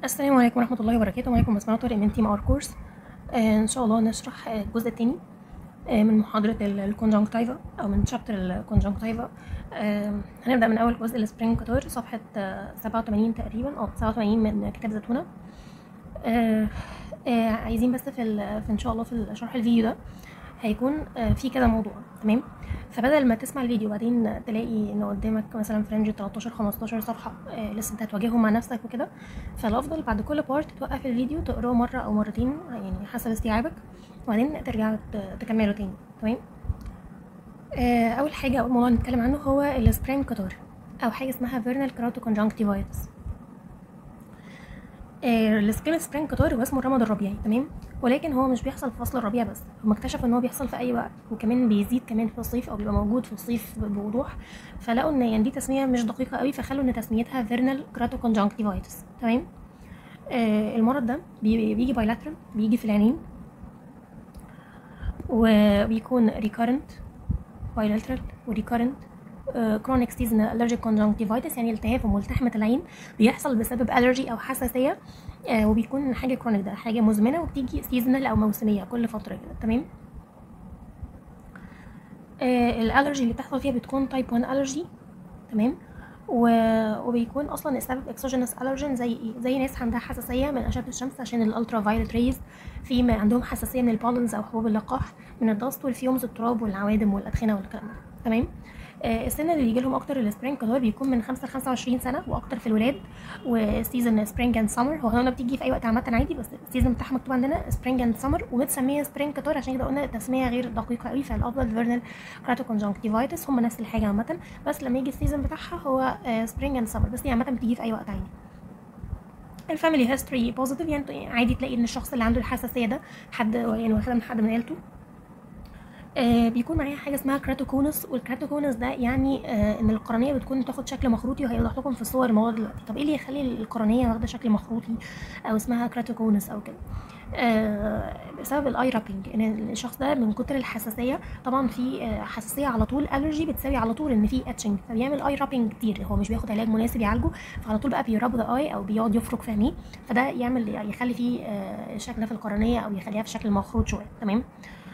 السلام عليكم ورحمة الله وبركاته معاكم بسمة طارق من تيم اور كورس آه ان شاء الله نشرح آه، الجزء التاني آه من محاضرة الكونجنكتيفا او من شابتر الكونجنكتيفا آه هنبدأ من اول جزء السبرينج كاتور صفحة آه 87 تقريبا او 87 من كتاب زيتونة آه آه عايزين بس في, ال- في ان شاء الله في شرح الفيديو ده هيكون آه في كذا موضوع تمام فبدل ما تسمع الفيديو وبعدين تلاقي ان قدامك مثلا فرنج 13 15 صفحه آه لسه انت هتواجههم مع نفسك وكده فالافضل بعد كل بارت توقف الفيديو تقراه مره او مرتين يعني حسب استيعابك وبعدين ترجع ت- تكمله تاني تمام آه اول حاجه اول موضوع نتكلم عنه هو السبرينج كاتور او حاجه اسمها فيرنال كراتو كونجنكتيفايتس السكين سبرينج كاتور هو اسمه الرمد الربيعي تمام ولكن هو مش بيحصل في فصل الربيع بس هم اكتشفوا ان هو بيحصل في اي وقت وكمان بيزيد كمان في الصيف او بيبقى موجود في الصيف ب- بوضوح فلقوا ان يعني دي تسميه مش دقيقه قوي فخلوا ان تسميتها فيرنال كراتو كونجنكتيفايتس تمام آه المرض ده بي- بيجي بايلاترال بيجي في العينين وبيكون ريكارنت بايلاترال وريكارنت كرونيك سيزونال الرجيك كونجنكتيفايتس يعني التهاب في ملتحمه العين بيحصل بسبب الرجي او حساسيه آه، وبيكون حاجه كرونيك ده حاجه مزمنه وبتيجي سيزونال او موسميه كل فتره كده تمام آه، الالرجي اللي بتحصل فيها بتكون تايب 1 الرجي تمام و- وبيكون اصلا السبب اكسوجينس الرجين زي ايه زي ناس عندها حساسيه من اشعه الشمس عشان الالترا فايولت ريز في ما عندهم حساسيه من البولنز او حبوب اللقاح من الدست والفيومز التراب والعوادم والادخنه والكلام ده تمام آه، السن اللي بيجي لهم اكتر السبرينج كلور بيكون من 5 ل 25 سنه واكتر في الولاد وسيزون سبرينج اند سمر هو هنا بتيجي في اي وقت عامه عادي بس السيزون بتاعها مكتوب عندنا سبرينج اند سمر ومتسميه سبرينج كاتور عشان كده قلنا التسميه غير دقيقه قوي فالافضل فيرنال كراتو كونجنكتيفايتس هم نفس الحاجه عامه بس لما يجي السيزون بتاعها هو سبرينج اند سمر بس دي عامه بتيجي في اي وقت عادي الفاميلي هيستوري بوزيتيف يعني عادي تلاقي ان الشخص اللي عنده الحساسيه ده حد يعني واخدها من حد من عيلته آه بيكون معايا حاجه اسمها كراتوكونس والكراتوكونس ده يعني آه ان القرنيه بتكون بتاخد شكل مخروطي وهيوضح لكم في الصور المواد دلوقتي طب ايه اللي يخلي القرنيه واخده شكل مخروطي او اسمها كراتوكونس او كده آه بسبب الاي رابينج ان الشخص ده من كتر الحساسيه طبعا في آه حساسيه على طول الرجي بتساوي على طول ان في اتشنج فبيعمل اي رابينج كتير هو مش بياخد علاج مناسب يعالجه فعلى طول بقى بيراب ذا اي او بيقعد يفرك في عينيه فده يعمل يخلي فيه آه شكل في القرنيه او يخليها في شكل مخروط شويه تمام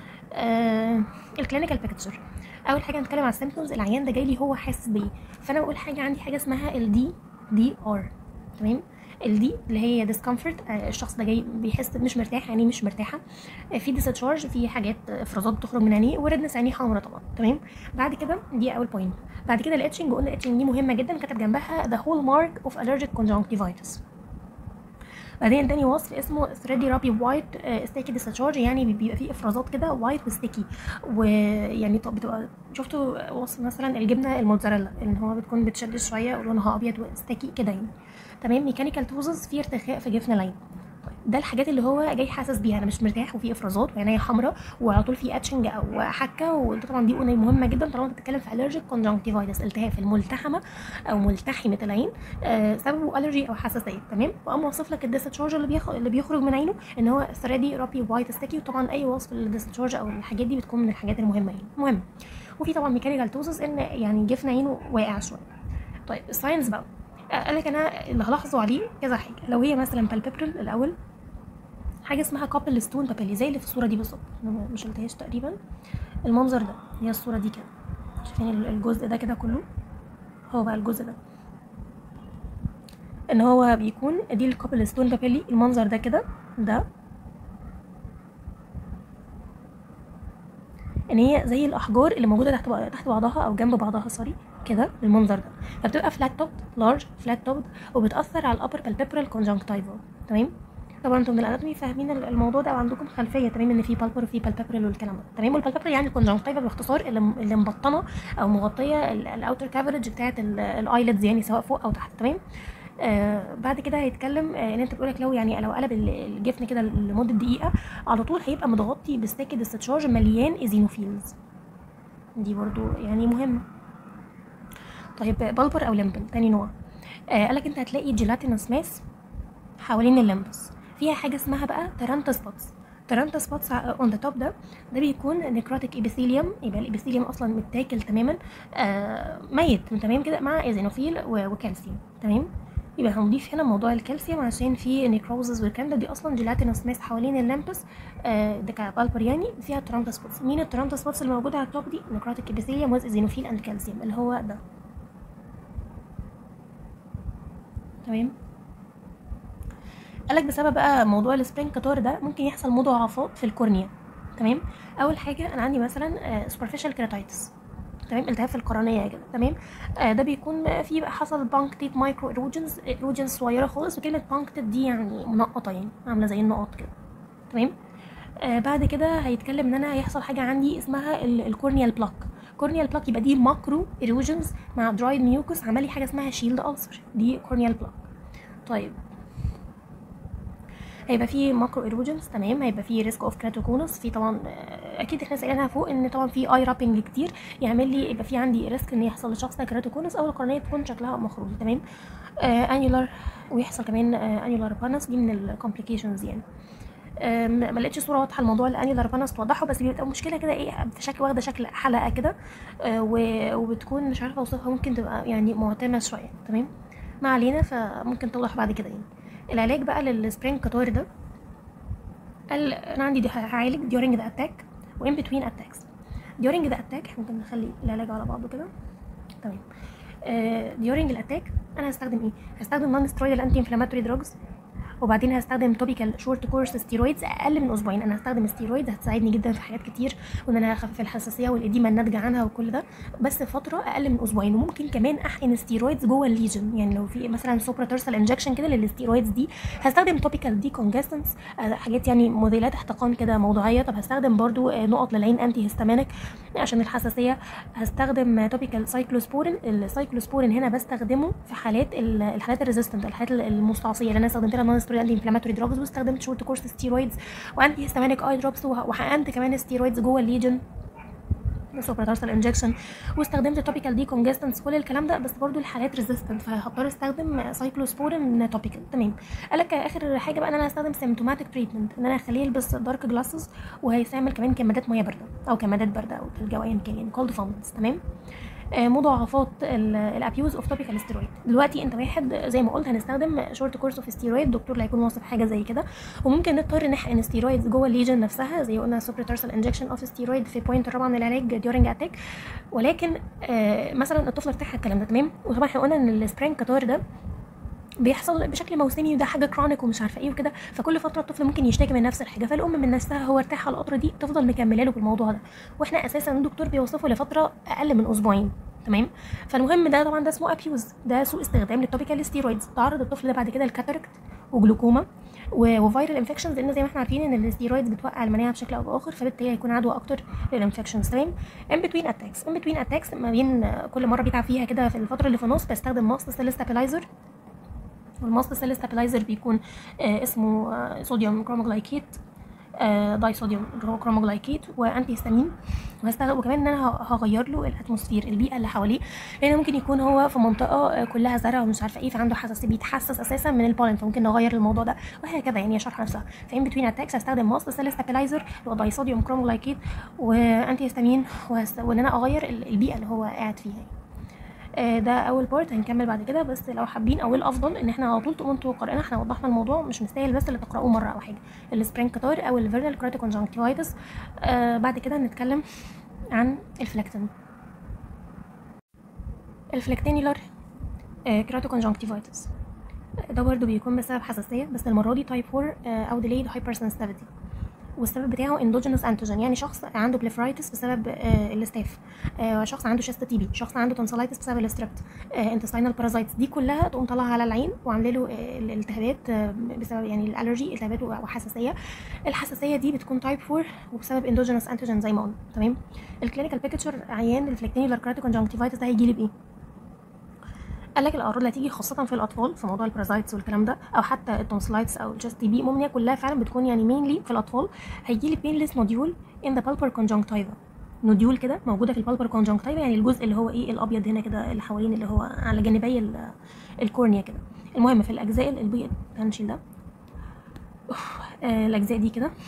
آه الكلينيكال بيكتشر اول حاجه هنتكلم على السيمبتومز العيان ده جاي لي هو حاسس بايه فانا بقول حاجه عندي حاجه اسمها الدي دي ار تمام الدي اللي هي ديسكمفورت الشخص ده جاي بيحس مش مرتاح عينيه مش مرتاحه آه، في ديسشارج في حاجات آه، افرازات بتخرج من عينيه وردنس عينيه حمراء طبعا تمام بعد كده دي اول بوينت بعد كده الاتشنج قلنا الاتشنج دي مهمه جدا كتب جنبها ذا هول مارك اوف allergic conjunctivitis بعدين تاني وصف اسمه ثريدي رابي وايت ستيكي ديسشارج يعني بيبقى فيه افرازات كده وايت وستيكي ويعني طب بتبقى شفتوا وصف مثلا الجبنه الموتزاريلا ان هو بتكون بتشد شويه ولونها ابيض وستيكي كده يعني تمام ميكانيكال توزز في ارتخاء في جفن العين ده الحاجات اللي هو جاي حاسس بيها انا مش مرتاح وفي افرازات وعينيا حمراء وعلى طول في اتشنج او حكه وده طبعا دي قلنا مهمه جدا طالما انت بتتكلم في الرجيك كونجنكتيفايتس التهاب في الملتحمه او ملتحمه العين آه سببه الرجي او حساسيه تمام وقام واصف لك الديسشارج اللي بيخ... اللي بيخرج من عينه ان هو ثريدي رابي وايت ستيكي وطبعا اي وصف للديسشارج او الحاجات دي بتكون من الحاجات المهمه يعني مهم وفي طبعا ميكانيكال توزز ان يعني جفن عينه واقع شويه طيب الساينس بقى آه، قال لك انا اللي هلاحظه عليه كذا حاجه لو هي مثلا بالبيبرال الاول حاجه اسمها كابل ستون بابيلي زي اللي في الصوره دي بالظبط أنا ما شلتهاش تقريبا المنظر ده هي الصوره دي كده شايفين ال- الجزء ده كده كله هو بقى الجزء ده ان هو بيكون دي الكابل ستون بابيلي المنظر ده كده ده ان هي زي الاحجار اللي موجوده تحت بعض- تحت بعضها او جنب بعضها سوري كده بالمنظر ده فبتبقى فلات توب لارج فلات توب وبتاثر على الابر بالبيبرال كونجنكتيفا تمام طبعا انتم من الاناتومي فاهمين ال- الموضوع ده وعندكم خلفيه تمام ان في بالبر وفي بالبيبرال والكلام ده تمام والبالبيبرال يعني الكونجنكتيفا باختصار اللي م- اللي مبطنه او مغطيه الاوتر كافرج بتاعت الايلتس يعني سواء فوق او تحت تمام آه بعد كده هيتكلم آه ان انت بتقولك لو يعني لو قلب ال- الجفن كده لمده دقيقه على طول هيبقى متغطي بستاك ديستشارج مليان ايزينوفيلز دي برضو يعني مهمه طيب بلبر او لمبل تاني نوع آه قالك انت هتلاقي جيلاتينوس ماس حوالين اللمبس فيها حاجه اسمها بقى ترانتا سبوتس ترانتا سبوتس اون ذا توب ده ده بيكون نيكروتيك ايبيثيليوم يبقى الابيثيليوم اصلا متاكل تماما آه ميت تمام كده مع ايزينوفيل و- وكالسيوم تمام يبقى هنضيف هنا موضوع الكالسيوم عشان في نيكروزز والكلام ده دي اصلا جيلاتينوس ماس حوالين اللامبس آه ده كبالبر يعني فيها ترانتا سبوتس مين الترانتا سبوتس اللي موجوده على التوب دي نكروتيك ابيثيليوم وز زينوفيل اند كالسيوم اللي هو ده تمام قالك بسبب بقى موضوع السبرينج كاتار ده ممكن يحصل مضاعفات في الكورنيا تمام اول حاجه انا عندي مثلا سوبرفيشال كيراتايتس تمام التهاب في القرنيه كده تمام آه ده بيكون في بقى حصل بانكتيت مايكرو ايروجنز ايروجنز صغيره خالص وكلمه بانكتيت دي يعني منقطه يعني عامله زي النقط كده تمام آه بعد كده هيتكلم ان انا هيحصل حاجه عندي اسمها الكورنيال بلاك كورنيال بلاك يبقى دي ماكرو ايروجنز مع درايد ميوكس عمل لي حاجه اسمها شيلد ألسر دي كورنيال بلاك طيب هيبقى في ماكرو ايروجنز تمام هيبقى في ريسك اوف كراتوكونس في طبعا اكيد احنا سالناها فوق ان طبعا في اي رابنج كتير يعمل لي يبقى في عندي ريسك ان يحصل لشخص ده كراتوكونس او القرنيه تكون شكلها مخروطي تمام آه انيولار ويحصل كمان آه انيولار بانس دي من الكومبليكيشنز يعني آه ما لقيتش صوره واضحه لموضوع الانيولار بانس توضحه بس بيبقى مشكله كده ايه في شكل واخده شكل حلقه كده آه وبتكون مش عارفه اوصفها ممكن تبقى يعني معتمه شويه تمام ما علينا فممكن توضح بعد كده يعني العلاج بقى للسبرينج كاتور ده قال انا عندي هعالج during the attack و in between attacks during the attack ممكن نخلي العلاج على بعضه كده تمام uh, during الاتاك انا هستخدم ايه هستخدم نون سترويدال انتي انفلاماتوري دراجز وبعدين هستخدم توبيكال شورت كورس ستيرويدز اقل من اسبوعين انا هستخدم ستيرويدز هتساعدني جدا في حاجات كتير وان انا اخفف الحساسيه والاديمه الناتجه عنها وكل ده بس فتره اقل من اسبوعين وممكن كمان احقن ستيرويدز جوه الليجن يعني لو في مثلا سوبرا ترسل انجكشن كده للستيرويدز دي هستخدم توبيكال دي كونجستنس حاجات يعني مذيلات احتقان كده موضوعيه طب هستخدم برضو نقط للعين انتي هيستامينك عشان الحساسيه هستخدم توبيكال سايكلوسبورين السايكلوسبورين هنا بستخدمه في حالات الحالات الريزيستنت الحالات المستعصيه اللي انا استخدمت لها نون سترويد انتي انفلاماتوري دراجز واستخدمت شورت كورس ستيرويدز وانتي هيستامينك اي دروبس وحقنت كمان ستيرويدز جوه الليجن سوبراتارسال انجكشن واستخدمت توبيكال دي كونجستنس كل الكلام ده بس برضو الحالات ريزيستنت فهضطر استخدم سايكلوسبورين توبيكال تمام قال لك اخر حاجه بقى ان انا استخدم سيمتوماتيك تريتمنت ان انا اخليه يلبس دارك جلاسز وهيستعمل كمان كمادات ميه بارده او كمادات بارده او الجو ايا كان يعني كولد فامنتس تمام مضاعفات الابيوز اوف توبيكال ستيرويد دلوقتي انت واحد زي ما قلت هنستخدم شورت كورس اوف ستيرويد الدكتور اللي هيكون واصف حاجه زي كده وممكن نضطر نحقن ستيرويدز جوه الليجن نفسها زي قلنا سوبريتارسال انجكشن اوف ستيرويد في بوينت الرابعه من العلاج ديورنج اتاك ولكن آه مثلا الطفل ارتاح الكلام ده تمام وطبعا احنا قلنا ان السبرينج كاتار ده بيحصل بشكل موسمي وده حاجه كرونيك ومش عارفه ايه وكده فكل فتره الطفل ممكن يشتكي من نفس الحاجه فالام من نفسها هو ارتاح على القطره دي تفضل مكمله له بالموضوع ده واحنا اساسا الدكتور بيوصفه لفتره اقل من اسبوعين تمام فالمهم ده طبعا ده اسمه ابيوز ده سوء استخدام للتوبيكال ستيرويدز تعرض الطفل ده بعد كده لكاتاركت وجلوكوما وفيرال انفكشنز لان زي ما احنا عارفين ان الستيرويدز بتوقع المناعه بشكل او باخر فبالتالي هيكون عدوى اكتر للانفكشنز تمام ان بتوين اتاكس ان بتوين اتاكس ما بين كل مره بيتعب فيها كده في الفتره اللي في النص بستخدم ماست سيل ستابلايزر والماست سيل ستابلايزر بيكون آه اسمه آه صوديوم كروموجلايكيت آه داي صوديوم كروموجلايكيت وانتي هيستامين وهستخدم وكمان ان انا هغير له الاتموسفير البيئه اللي حواليه لان ممكن يكون هو في منطقه كلها زرع ومش عارفه ايه فعنده حساسيه بيتحسس اساسا من البولن فممكن نغير الموضوع ده وهكذا يعني شرح نفسها فين بتوين اتاكس هستخدم ماست سيل ستابلايزر اللي هو داي صوديوم كروموجلايكيت وانتي هيستامين وان انا اغير البيئه اللي هو قاعد فيها يعني. ده اول بارت هنكمل بعد كده بس لو حابين او الافضل ان احنا على طول تقوموا انتوا قارئين احنا وضحنا الموضوع مش مستاهل بس اللي تقراوه مره او حاجه السبرينج كاتار او الفيرنال كراتيك كونجكتيفايتس آه بعد كده نتكلم عن الفلكتين الفلكتينيولار آه كراتيك كونجكتيفايتس ده برضه بيكون بسبب حساسيه بس المره دي تايب 4 آه او ديليد هايبر سنسيتيفيتي والسبب بتاعه اندوجينوس انتوجين يعني شخص عنده بليفرايتس بسبب آه الاستاف آه شخص عنده شيست تي بي شخص عنده تونسلايتس بسبب الاستربت آه انتستينال بارازايتس دي كلها تقوم طالعه على العين وعامله له آه الالتهابات آه بسبب يعني الالرجي التهابات وحساسيه الحساسيه دي بتكون تايب 4 وبسبب اندوجينوس انتوجين زي ما قلنا تمام الكلينيكال بيكتشر عيان الفلكتينيولار كراتيك كونجكتيفايتس ده هيجي لي بايه قال لك الاعراض اللي هتيجي خاصه في الاطفال في موضوع البارازايتس والكلام ده او حتى التونسلايتس او الجست تي بي المهم كلها فعلا بتكون يعني مينلي في الاطفال هيجي لي بينلس نوديول ان ذا بالبر كونجكتيفا نوديول كده موجوده في البالبر كونجكتيفا يعني الجزء اللي هو ايه الابيض هنا كده اللي حوالين اللي هو على جانبي الكورنيا كده المهم في الاجزاء البيض هنشيل ده آه الاجزاء دي كده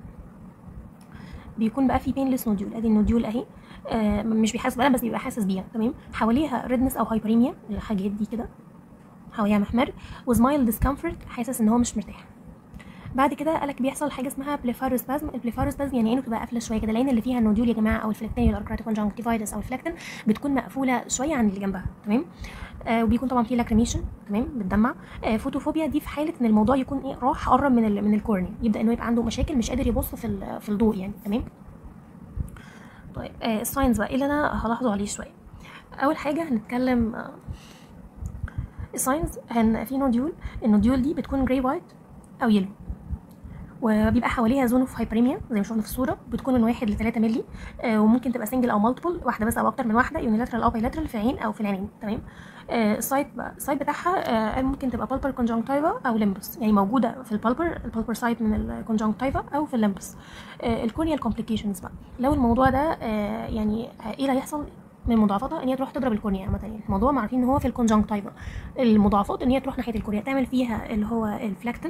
بيكون بقى في بينلس نوديول ادي النوديول اهي آه مش بيحس بقى بس بيبقى حاسس بيها تمام حواليها ريدنس او هايبريميا الحاجات دي كده حواليها محمر وسمايل ديسكمفورت حاسس ان هو مش مرتاح بعد كده قالك بيحصل حاجه اسمها بليفاروسبازم البليفاروسبازم يعني عينه بتبقى قافله شويه كده العين اللي فيها النوديول يا جماعه او الفلكتين الاركراتيكونجكتيفايتس او الفلكتن بتكون مقفوله شويه عن اللي جنبها تمام آه وبيكون طبعا في لاكريميشن تمام بتدمع آه فوتوفوبيا دي في حاله ان الموضوع يكون ايه راح قرب من ال من الكورنيا يبدا انه يبقى عنده مشاكل مش قادر يبص في ال- في الضوء يعني تمام طيب آه الساينز بقى ايه اللي انا هلاحظه عليه شويه اول حاجه هنتكلم آه الساينز هن في نوديول النوديول دي بتكون جراي وايت او يلو وبيبقى حواليها زون اوف هايبريميا زي ما شفنا في الصوره بتكون من 1 ل 3 مللي آه وممكن تبقى سنجل او مالتيبل واحده بس او اكتر من واحده يونيلاترال او بايلاترال في عين او في العينين تمام آه السايت بقى السايت بتاعها آه ممكن تبقى بالبر كونجنكتيفا او لمبس يعني موجوده في البالبر البالبر سايت من الكونجنكتيفا او في اللمبس آه الكورنيال كومبليكيشنز بقى لو الموضوع ده آه يعني آه ايه اللي هيحصل من مضاعفاتها ان هي تروح تضرب الكورنيا عامه يعني الموضوع معروفين ان هو في الكونجنكتيفا المضاعفات ان هي تروح ناحيه الكورنيا تعمل فيها اللي هو الفلاكتن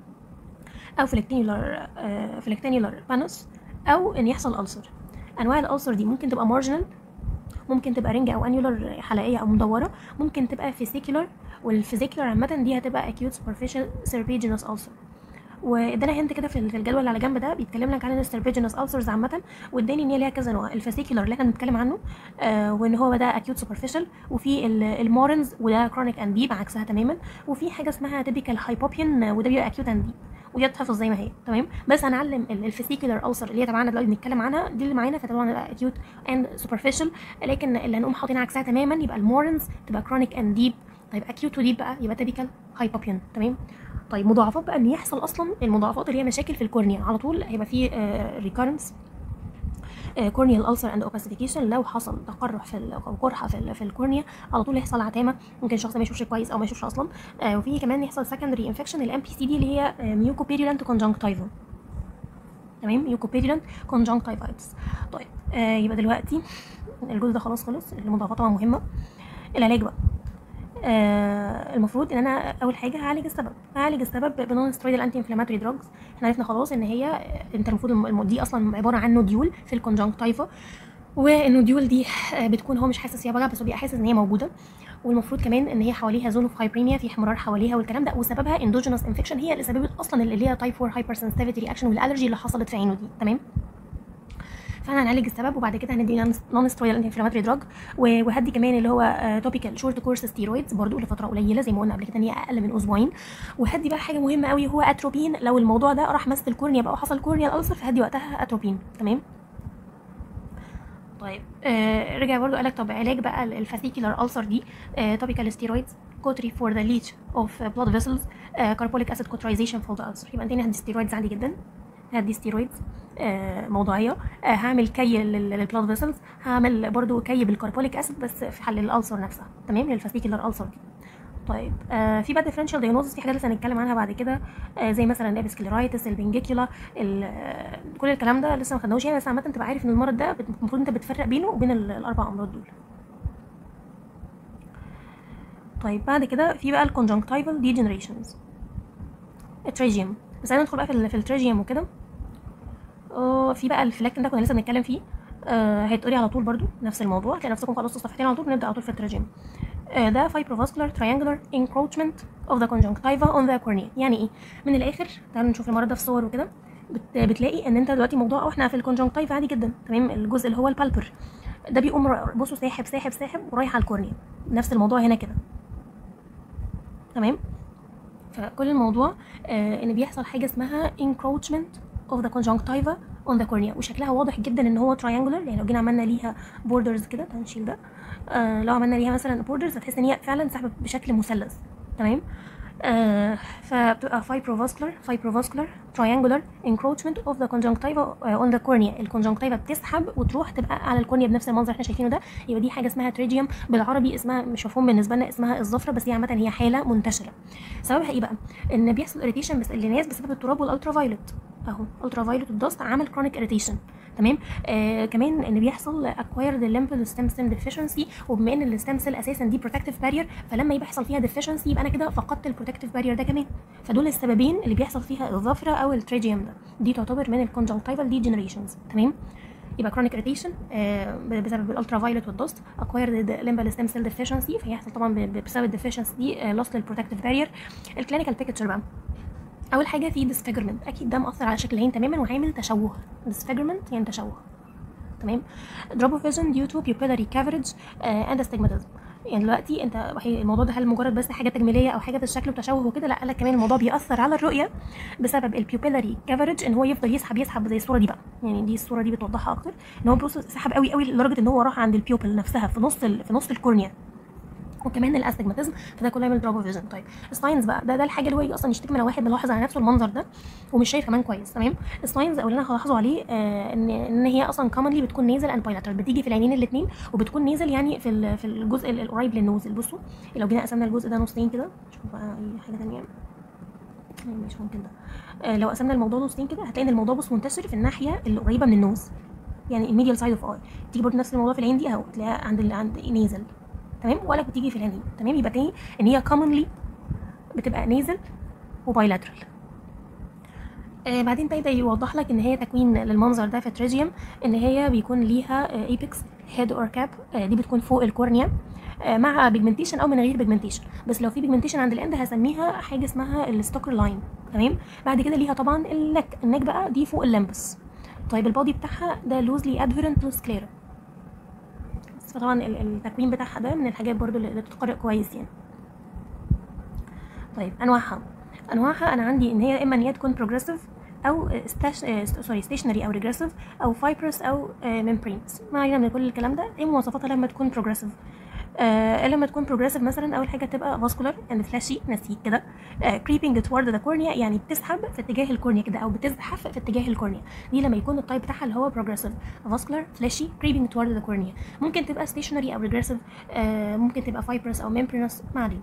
او فلكتينيولار فلكتينيولار بانوس او ان يحصل ألسر انواع الألسر دي ممكن تبقى مارجنال ممكن تبقى رينج او انيولار حلقيه او مدوره ممكن تبقى فيسيكولار والفيزيكولار عامه دي هتبقى acute superficial serpiginous ulcer وادانا هنت كده في الجدول اللي على جنب ده بيتكلم لك عن السيرفيجينس ulcers عامه واداني ان هي ليها كذا نوع الفاسيكولار اللي احنا بنتكلم عنه آه وان هو ده acute superficial وفي المورنز وده chronic and deep عكسها تماما وفي حاجه اسمها typical hypopian وده بيبقى acute and deep ودي هتتحفظ زي ما هي تمام بس هنعلم الفاسيكولار ulcer اللي هي تبعنا دلوقتي بنتكلم عنها دي اللي معانا فطبعا acute and superficial لكن اللي هنقوم حاطين عكسها تماما يبقى المورنز تبقى chronic and deep طيب acute وديب بقى يبقى typical hypopian تمام طيب مضاعفات بقى ان يحصل اصلا المضاعفات اللي هي مشاكل في الكورنيا على طول هيبقى في ريكارنس كورنيال ألسر اند اوباسيفيكيشن لو حصل تقرح في ال- او قرحه في ال- في الكورنيا على طول يحصل عتامه ممكن الشخص ما يشوفش كويس او ما يشوفش اصلا آه، وفي كمان يحصل سكندري انفكشن الام بي سي دي اللي هي ميوكوبيريولانت كونجنكتيفا تمام ميوكوبيريولانت كونجنكتيفايتس طيب آه يبقى دلوقتي الجزء ده خلاص خلص المضاعفات طبعا مهمه العلاج بقى آه المفروض ان انا اول حاجه هعالج السبب هعالج السبب بنون سترويدال انتي انفلاماتوري دراجز احنا عرفنا خلاص ان هي آه، انت المفروض الم- الم- دي اصلا عباره عن نوديول في الكونجنكتيفا والنوديول دي آه، بتكون هو مش حاسس فيها بجع بس هو بيبقى حاسس ان هي موجوده والمفروض كمان ان هي حواليها زون اوف هايبريميا في احمرار حواليها والكلام ده وسببها اندوجينوس انفكشن هي اللي سببت اصلا اللي هي تايب 4 هايبر سنسيتيفيتي رياكشن والالرجي اللي حصلت في عينه دي تمام فاحنا هنعالج السبب وبعد كده هندي نون سترويدال انتي انفلاماتوري دراج وهدي كمان اللي هو توبيكال شورت كورس ستيرويدز برضو لفتره قليله زي ما قلنا قبل كده ان هي اقل من اسبوعين وهدي بقى حاجه مهمه قوي هو اتروبين لو الموضوع ده راح مس الكورنيا بقى وحصل كورنيال ألسر فهدي وقتها اتروبين تمام طيب آه رجع برضو قالك طب علاج بقى الفاسيكولار ألسر دي آه توبيكال ستيرويدز كوتري فور ذا ليتش اوف بلاد فيسلز كاربوليك اسيد كوترايزيشن فور ذا ألسر يبقى تاني هدي ستيرويدز عادي جدا هدي ستيرويدز آه موضوعيه آه هعمل كي للبلاد فيسلز هعمل برضو كي بالكاربوليك اسيد بس في حل الألسر نفسها تمام للفاسيكولار ألسر دي طيب آه في بقى ديفرنشال دايجنوزس في حاجات لسه هنتكلم عنها بعد كده آه زي مثلا الابسكليرايتس البنجيكيولا ال- آه، كل الكلام ده لسه ما خدناهوش يعني بس عامه تبقى عارف ان المرض ده بت- المفروض انت بتفرق بينه وبين ال- الاربع امراض دول طيب بعد كده في بقى الكونجنكتيفال ديجنريشنز التريجيوم بس انا ندخل بقى في ال- في التريجيوم وكده اه في بقى الفلاكتين ده كنا لسه بنتكلم فيه آه هيتقري على طول برضو نفس الموضوع هتلاقي نفسكم خلصتوا صفحتين على طول نبدا على طول في التراجم آه ده fibrovascular triangular encroachment of the conjunctiva on the cornea يعني ايه من الاخر تعالوا نشوف المرض ده في صور وكده بت بتلاقي ان انت دلوقتي موضوع أو احنا في الكونجنكتيفا عادي جدا تمام الجزء اللي هو البالبر ده بيقوم ر- بصوا ساحب ساحب ساحب ورايح على الكورنيا نفس الموضوع هنا كده تمام فكل الموضوع آه ان بيحصل حاجه اسمها encroachment of the conjunctiva on the cornea وشكلها واضح جدا ان هو triangular يعني لو جينا عملنا ليها borders كده تعال نشيل ده آه لو عملنا ليها مثلا borders هتحس ان هي فعلا سحبه بشكل مثلث تمام آه فبتبقى fibrovascular fibrovascular triangular encroachment of the conjunctiva آه on the cornea الكونجنكتيفا بتسحب وتروح تبقى على الكورنيا بنفس المنظر اللي احنا شايفينه ده يبقى دي حاجه اسمها تريجيوم بالعربي اسمها مش مفهوم بالنسبه لنا اسمها الظفره بس هي عامه هي حاله منتشره سببها ايه بقى ان بيحصل اريتيشن بس للناس بسبب التراب والالترا فايلوت اهو الترا فايلوت الدست عمل كرونيك اريتيشن تمام آه كمان ان بيحصل اكوايرد ليمفل ستيم سيل ديفيشنسي وبما ان الستيم سيل اساسا دي بروتكتيف بارير فلما يبقى يحصل فيها ديفيشنسي يبقى انا كده فقدت البروتكتيف بارير ده كمان فدول السببين اللي بيحصل فيها الظفره او التريجيوم ده دي تعتبر من الكونجنكتيفال ديجنريشنز تمام يبقى chronic irritation آه، بسبب الالترا فايولت والدوست acquired limbal stem cell deficiency فيحصل طبعا ب- ب- بسبب الديفيشنسي دي آه، loss للبروتكتيف بارير الكلينيكال بيكتشر بقى اول حاجه في disfigurement اكيد ده مأثر على شكل العين تماما وعامل تشوه disfigurement يعني تشوه تمام drop of vision due to pupillary coverage uh, and astigmatism يعني دلوقتي انت وحي- الموضوع ده هل مجرد بس حاجه تجميليه او حاجه في الشكل وتشوه وكده لا قال لك كمان الموضوع بيأثر على الرؤيه بسبب البيوبيلاري كفرج ان هو يفضل يسحب يسحب زي الصوره دي بقى يعني دي الصوره دي بتوضحها اكتر ان هو بص سحب قوي قوي لدرجه ان هو راح عند البيوبل نفسها في نص ال... في نص الكورنيا وكمان الاستجماتيزم فده كله يعمل دروب فيجن طيب الساينز بقى ده ده الحاجه اللي هو يجي اصلا يشتكي من واحد ملاحظ على نفسه المنظر ده ومش شايف كمان كويس تمام الساينز او اللي انا هلاحظه عليه آه ان ان هي اصلا كومنلي بتكون نيزل اند بايلاترال بتيجي في العينين الاثنين وبتكون نيزل يعني في ال- في الجزء ال- القريب للنوزل بصوا لو جينا قسمنا الجزء ده نصين كده شوف بقى اي حاجه ثانيه مش ممكن ده آه لو قسمنا الموضوع نصين كده هتلاقي ان الموضوع بص منتشر في الناحيه اللي قريبه من النوز يعني الميديال سايد اوف اي تيجي برضه نفس الموضوع في العين دي اهو تلاقيها عند ال- عند نيزل تمام ولا بتيجي في العينين تمام يبقى تاني ان هي commonly بتبقى نيزل وبايلاترال آه بعدين بيبدا يوضح لك ان هي تكوين للمنظر ده في تريجيوم ان هي بيكون ليها ايبكس هيد اور كاب دي بتكون فوق الكورنيا آه مع بيجمنتيشن او من غير بيجمنتيشن بس لو في بيجمنتيشن عند الاند هسميها حاجه اسمها الستوكر لاين تمام بعد كده ليها طبعا النك النك بقى دي فوق اللمبس طيب البادي بتاعها ده لوزلي ادهيرنت تو سكليرا فطبعا ال- التكوين بتاعها ده من الحاجات برضو اللي بتتقرأ كويس يعني طيب انواعها انواعها انا عندي ان هي اما ان هي تكون بروجريسيف او سوري ستيشنري او ريجريسيف او فايبرس او ممبرينز ما علينا من كل الكلام ده ايه مواصفاتها لما تكون بروجريسيف آه لما تكون بروجريسيف مثلا اول حاجه تبقى فاسكولار اند فلاشي نسيج كده كريبنج توورد ذا كورنيا يعني بتسحب في اتجاه الكورنيا كده او بتزحف في اتجاه الكورنيا دي لما يكون التايب بتاعها اللي هو بروجريسيف فاسكولار فلاشي كريبنج توورد ذا كورنيا ممكن تبقى ستيشنري او ريجريسيف آه ممكن تبقى فايبرس او ممبرينس ما علينا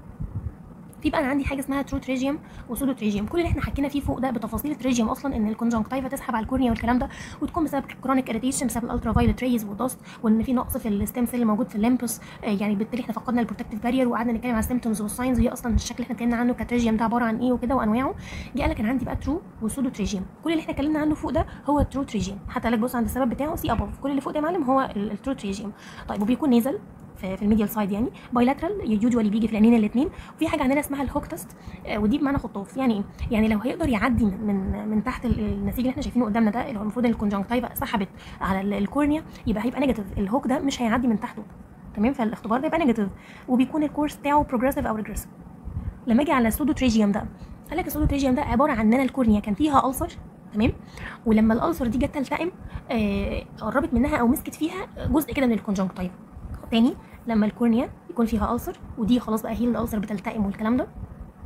في بقى انا عندي حاجه اسمها ترو تريجيوم وسودو تريجيوم كل اللي احنا حكينا فيه فوق ده بتفاصيل التريجيوم اصلا ان الكونجنكتيفا تسحب على الكورنيا والكلام ده وتكون بسبب كرونيك اريتيشن بسبب الالترا فايلت ريز والدست وان في نقص في الستيم سيل اللي موجود في الليمبس آه يعني بالتالي احنا فقدنا البروتكتيف بارير وقعدنا نتكلم على السيمتومز والساينز وهي اصلا الشكل اللي احنا اتكلمنا عنه كتريجيوم ده عباره عن ايه وكده وانواعه جه قال لك انا عندي بقى ترو وسودو تريجيوم كل اللي احنا اتكلمنا عنه فوق ده هو الترو تريجيوم حتى لك بص عند السبب بتاعه سي ابوف كل اللي فوق ده يا معلم هو الترو تريجيوم طيب وبيكون نيزل في, في الميديال سايد يعني بايلاترال يوجوالي بيجي في العينين الاثنين وفي حاجه عندنا اسمها الهوك تيست آه، ودي بمعنى خطاف يعني ايه يعني لو هيقدر يعدي من من, من تحت ال- النسيج اللي احنا شايفينه قدامنا ده اللي هو المفروض ان الكونجنكتيفا سحبت على ال- الكورنيا يبقى هيبقى نيجاتيف الهوك ده مش هيعدي من تحته تمام فالاختبار ده يبقى نيجاتيف وبيكون الكورس بتاعه بروجريسيف او ريجريسيف لما اجي على السودو تريجيوم ده قال لك السودو تريجيوم ده عباره عن ان الكورنيا كان فيها ألسر تمام ولما الألسر دي جت تلتئم آه قربت منها او مسكت فيها جزء كده من الكونجنكتيفا تاني لما الكورنيا يكون فيها ألسر ودي خلاص بقى هي الألسر بتلتئم والكلام ده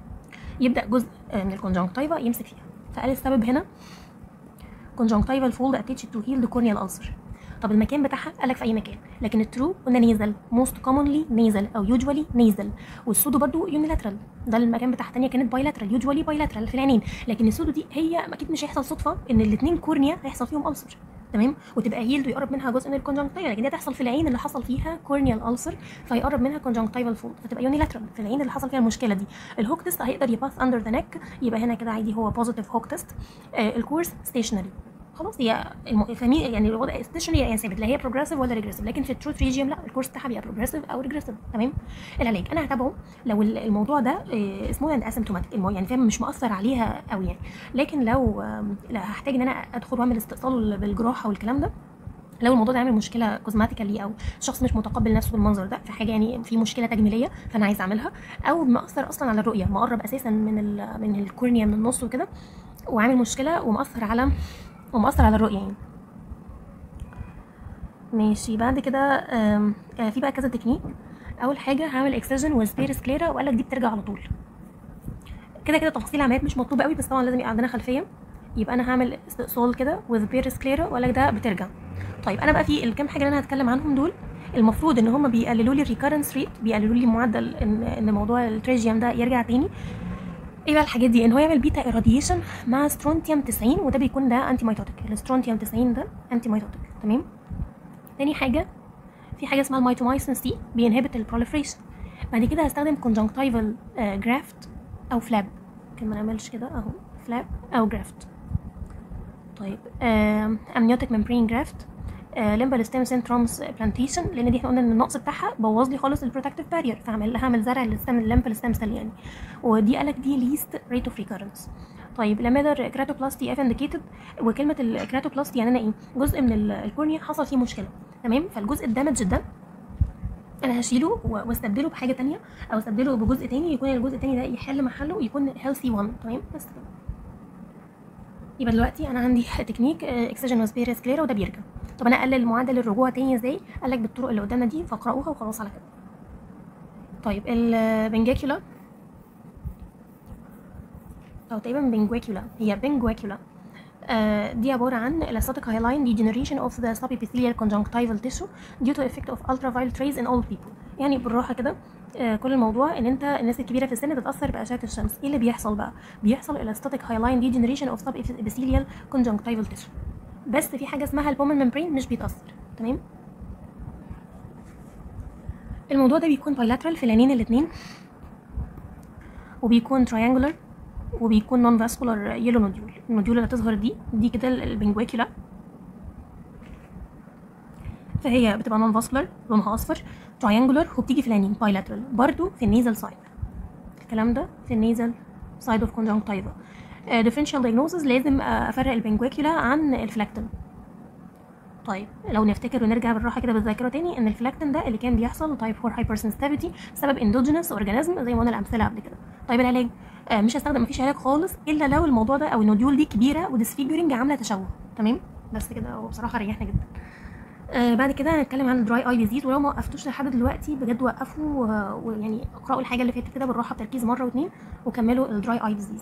يبدا جزء آه، من الكونجنكتيفا يمسك فيها فقال السبب هنا conjunctival fold attached to heal the corneal ulcer طب المكان بتاعها قالك في اي مكان لكن الترو قلنا نيزل موست كومونلي نيزل او يوجوالي نيزل والسودو برضو يونيلاترال ده المكان بتاعها الثانيه كانت بايلاترال يوجوالي بايلاترال في العينين لكن السودو دي هي اكيد مش هيحصل صدفه ان الاثنين كورنيا هيحصل فيهم ألسر تمام وتبقى هيلد ويقرب منها جزء من الكونجنكتيفا لكن دي تحصل في العين اللي حصل فيها كورنيال ألسر فيقرب منها كونجنكتيفال فولد فتبقى يونيلاترال في العين اللي حصل فيها المشكله دي الهوك تيست هيقدر يباث اندر ذا نيك يبقى هنا كده عادي هو بوزيتيف هوك تيست آه الكورس ستيشنري خلاص هي الم... فمي يعني الوضع ستيشنري يعني ثابت لا هي بروجريسيف ولا ريجريسيف لكن في التروث ريجيوم لا الكورس بتاعها بيبقى بروجريسيف او ريجريسيف تمام العلاج انا هتابعه لو ال- الموضوع ده آه، اسمه عند اسيمتوماتيك يعني فاهم مش مؤثر عليها قوي يعني لكن لو آم، لا هحتاج ان انا ادخل واعمل استئصال بالجراحه والكلام ده لو الموضوع ده عامل مشكله كوزماتيكالي او شخص مش متقبل نفسه بالمنظر ده في حاجه يعني في مشكله تجميليه فانا عايز اعملها او مأثر اصلا على الرؤيه مقرب اساسا من ال من الكورنيا من النص وكده وعامل مشكله ومأثر على ومأثر على الرؤيه يعني ماشي بعد كده آم، آه، في بقى كذا تكنيك اول حاجه هعمل اكسجن وسبيرس كليرا وقال لك دي بترجع على طول كده كده تفاصيل العمليات مش مطلوبه قوي بس طبعا لازم يبقى عندنا خلفيه يبقى انا هعمل استئصال كده وذ بيرس كليرا وقال لك ده بترجع طيب انا بقى في الكام حاجه اللي انا هتكلم عنهم دول المفروض ان هم بيقللوا لي الريكارنس ريت بيقللوا لي معدل ان ان موضوع التريجيوم ده يرجع تاني ايه بقى الحاجات دي ان هو يعمل بيتا ايراديشن مع سترونتيوم 90 وده بيكون ده انتي مايتوتيك السترونتيوم 90 ده انتي مايتوتيك تمام تاني حاجه في حاجه اسمها الميتومايسين سي بينهبت البروليفريشن بعد كده هستخدم كونجنكتيفال جرافت او فلاب ممكن ما نعملش كده اهو فلاب او جرافت طيب امنيوتيك ممبرين جرافت ليمبال ستيم سيل ترانسبلانتيشن لان دي احنا قلنا ان النقص بتاعها بوظ لي خالص البروتكتيف بارير فعمل لها عمل زرع للستم الليمبال ستيم سيل يعني ودي قالك دي ليست ريت اوف ريكورنس طيب لماذا كراتوبلاستي اف انديكيتد وكلمه الكراتوبلاستي يعني انا ايه جزء من ال- الكورنيا حصل فيه مشكله تمام فالجزء الدامج ده انا هشيله و- واستبدله بحاجه تانية او استبدله بجزء تاني يكون الجزء التاني ده يحل محله ويكون هيلثي وان تمام بس كده يبقى دلوقتي انا عندي تكنيك اكسجين وسبيريس كليرا وده بيرجع طب انا اقلل معدل الرجوع تاني ازاي قال لك بالطرق اللي قدامنا دي فاقراوها وخلاص على كده طيب البنجاكيولا او تقريبا بنجواكيولا هي بنجواكيولا آه، دي عبارة عن elastic hyaline degeneration of the subepithelial conjunctival tissue due to effect of ultraviolet rays in all people يعني بالراحة كده آه، كل الموضوع ان انت الناس الكبيره في السن تتاثر باشعه الشمس ايه اللي بيحصل بقى بيحصل elastic hyaline degeneration of subepithelial conjunctival tissue بس في حاجه اسمها البومن ممبرين مش بيتاثر تمام الموضوع ده بيكون bilateral في العينين الاثنين وبيكون triangular وبيكون نون فاسكولار يلو نوديول النوديول اللي هتظهر دي دي كده البنجواكيولا فهي بتبقى نون فاسكولار لونها اصفر تراينجولار وبتيجي في العينين بايلاترال برضو في النيزل سايد الكلام ده في النيزل سايد اوف كونجنكتيفا ديفرنشال دايجنوزز لازم آه، افرق البنجواكيولا عن الفلاكتن طيب لو نفتكر ونرجع بالراحه كده بالذاكره تاني ان الفلاكتين ده اللي كان بيحصل تايب 4 هايبر سنسيتيفيتي بسبب اندوجينس اورجانيزم زي ما قلنا الامثله قبل كده طيب العلاج آه مش هستخدم مفيش علاج خالص الا لو الموضوع ده او النوديول دي كبيره وديسفيجرنج عامله تشوه تمام بس كده هو بصراحه ريحنا جدا آه بعد كده هنتكلم عن الدراي اي ديزيز ولو ما وقفتوش لحد دلوقتي بجد وقفوا آه، ويعني اقراوا الحاجه اللي فاتت كده بالراحه بتركيز مره واتنين وكملوا الدراي اي ديزيز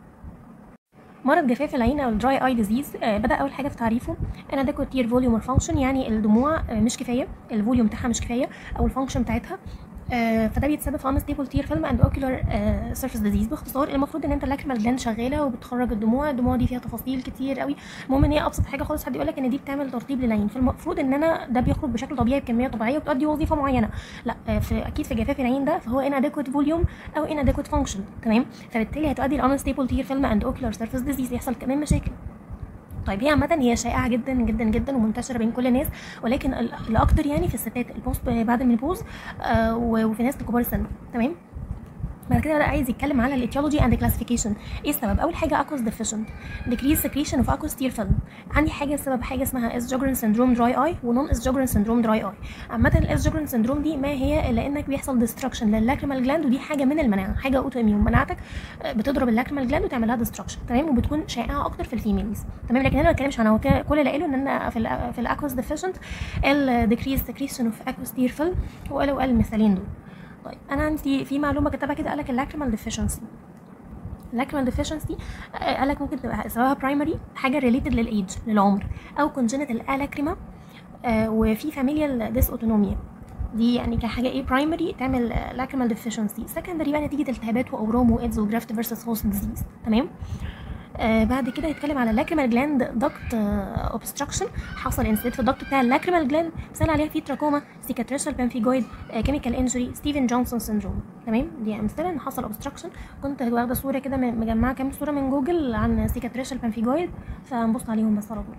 مرض جفاف العين او الدراي اي ديزيز بدا اول حاجه في تعريفه inadequate tear volume or function يعني الدموع آه، مش كفايه الفوليوم بتاعها مش كفايه او الفانكشن بتاعتها آه، فده بيتسبب في unstable tear film and ocular آه، surface disease باختصار المفروض ان انت اللاكريمال جلاند شغاله وبتخرج الدموع الدموع دي فيها تفاصيل كتير قوي المهم ان هي ابسط حاجه خالص حد يقول لك ان دي بتعمل ترطيب للعين فالمفروض ان انا ده بيخرج بشكل طبيعي بكميه طبيعيه وبتؤدي وظيفه معينه لا آه، في اكيد في جفاف العين ده فهو inadequate volume او inadequate function تمام فبالتالي هتؤدي ل unstable tear film and ocular surface disease يحصل كمان مشاكل طيب هي عامة هي شائعة جدا جدا جدا ومنتشرة بين كل الناس ولكن ال- الأكتر يعني في الستات البوست بعد المينوبوز آه و- وفي ناس كبار السن تمام بعد كده بدا عايز يتكلم على الايتيولوجي اند كلاسيفيكيشن ايه السبب اول حاجه اكوس ديفيشنت ديكريز سكريشن اوف اكوس تير فيلم عندي حاجه سبب حاجه اسمها اس جوجرن سندروم دراي اي ونون اس جوجرن سندروم دراي اي عامه الاس جوجرن سندروم دي ما هي الا انك بيحصل ديستركشن للاكريمال جلاند ودي حاجه من المناعه حاجه اوتو اميون مناعتك آه، بتضرب اللاكريمال جلاند وتعمل لها ديستركشن تمام وبتكون شائعه اكتر في الفيميلز تمام لكن انا ما بتكلمش عنها هو كده- كل اللي قاله ان انا في ال في الاكوس ديفيشنت الديكريز سكريشن اوف اكوس تير فيلم وقالوا قال المثالين دول طيب انا عندي في معلومه كتبها كده قالك اللاكريمال ديفيشنسي اللاكريمال ديفيشنسي قالك ممكن تبقى سببها برايمري حاجه ريليتد للايدج للعمر او كونجنتال الاكريما وفي فاميليال ديس اوتونوميا دي يعني كحاجه ايه برايمري تعمل لاكريمال ديفيشنسي سكندري بقى نتيجه التهابات واورام وايدز وجرافت فيرسس هوست ديزيز تمام آه بعد كده يتكلم على اللاكريمال جلاند دكت اوبستراكشن حصل انسداد في الدكت بتاع اللاكريمال جلاند مثال عليها في تراكوما سيكاتريشال بانفيجويد كيميكال انجري ستيفن جونسون سيندروم تمام دي امثله ان حصل اوبستراكشن كنت واخده صوره كده م- مجمعه كام صوره من جوجل عن سيكاتريشال بانفيجويد فنبص عليهم بس على طول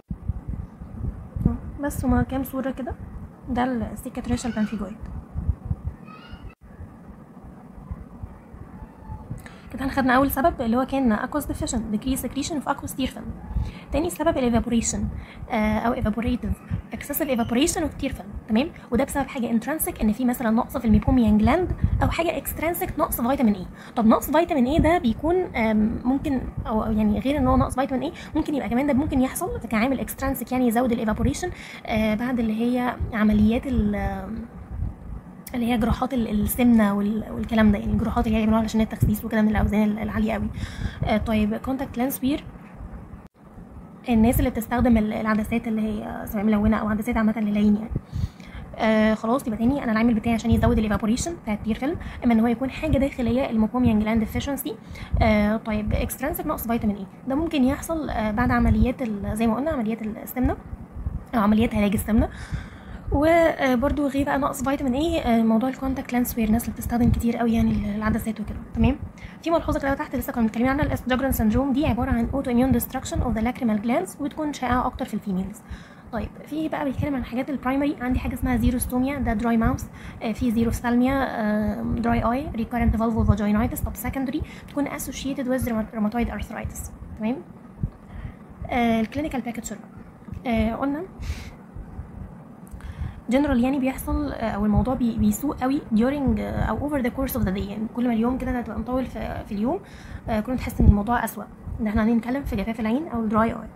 آه، بس هما كام صوره كده ده السيكاتريشال بانفيجويد كده خدنا اول سبب اللي هو كان اكوس ديفيشن ديكريس سكريشن في اكوس تير فيلم تاني سبب الايفابوريشن او ايفابوريتيف اكسسيف ايفابوريشن اوف تير فيلم تمام وده بسبب حاجه انترانسيك ان في مثلا نقص في الميبوميان جلاند او حاجه اكسترانسيك نقص فيتامين اي طب نقص فيتامين اي ده بيكون آم، ممكن او أو يعني غير ان هو نقص فيتامين اي ممكن يبقى كمان ده ممكن يحصل كعامل اكسترانسيك يعني يزود الايفابوريشن بعد اللي هي عمليات ال اللي هي جراحات ال- السمنه وال- والكلام ده يعني الجراحات اللي هي بيعملوها علشان التخسيس وكده من الاوزان العاليه قوي آه طيب كونتاكت لانس وير الناس اللي بتستخدم ال- العدسات اللي هي سواء ملونه او عدسات عامه للعين يعني آه خلاص يبقى تاني انا العامل بتاعي عشان يزود الايفابوريشن بتاع التير فيلم اما ان هو يكون حاجه داخليه الموبوميان جلاند ديفيشنسي آه طيب اكسترانسيف نقص فيتامين اي ده ممكن يحصل آه بعد عمليات ال- زي ما قلنا عمليات السمنه او عمليات علاج السمنه وبرده غير بقى نقص فيتامين اي موضوع الكونتاكت لانس وير الناس اللي بتستخدم كتير قوي يعني العدسات وكده تمام في ملحوظه كده تحت لسه كنا متكلمين عنها الاس جوجرن سندروم دي عباره عن اوتو اميون ديستركشن اوف ذا لاكريمال جلاندز وبتكون شائعه اكتر في الفيميلز طيب في بقى بيتكلم عن حاجات البرايمري عندي حاجه اسمها زيروستوميا ده دراي ماوس في زيروفثالميا دراي اي ريكارنت فالفو فاجينايتس طب سكندري بتكون اسوشيتد ويز روماتويد ارثرايتس تمام الكلينيكال باكتشر قلنا جنرال يعني بيحصل آه، او الموضوع بي- بيسوء قوي during آه، او over the course of the day يعني كل ما اليوم كده تبقى مطول في, في اليوم آه، كل ما تحس ان الموضوع اسوأ ان احنا هنتكلم في جفاف العين او dry eye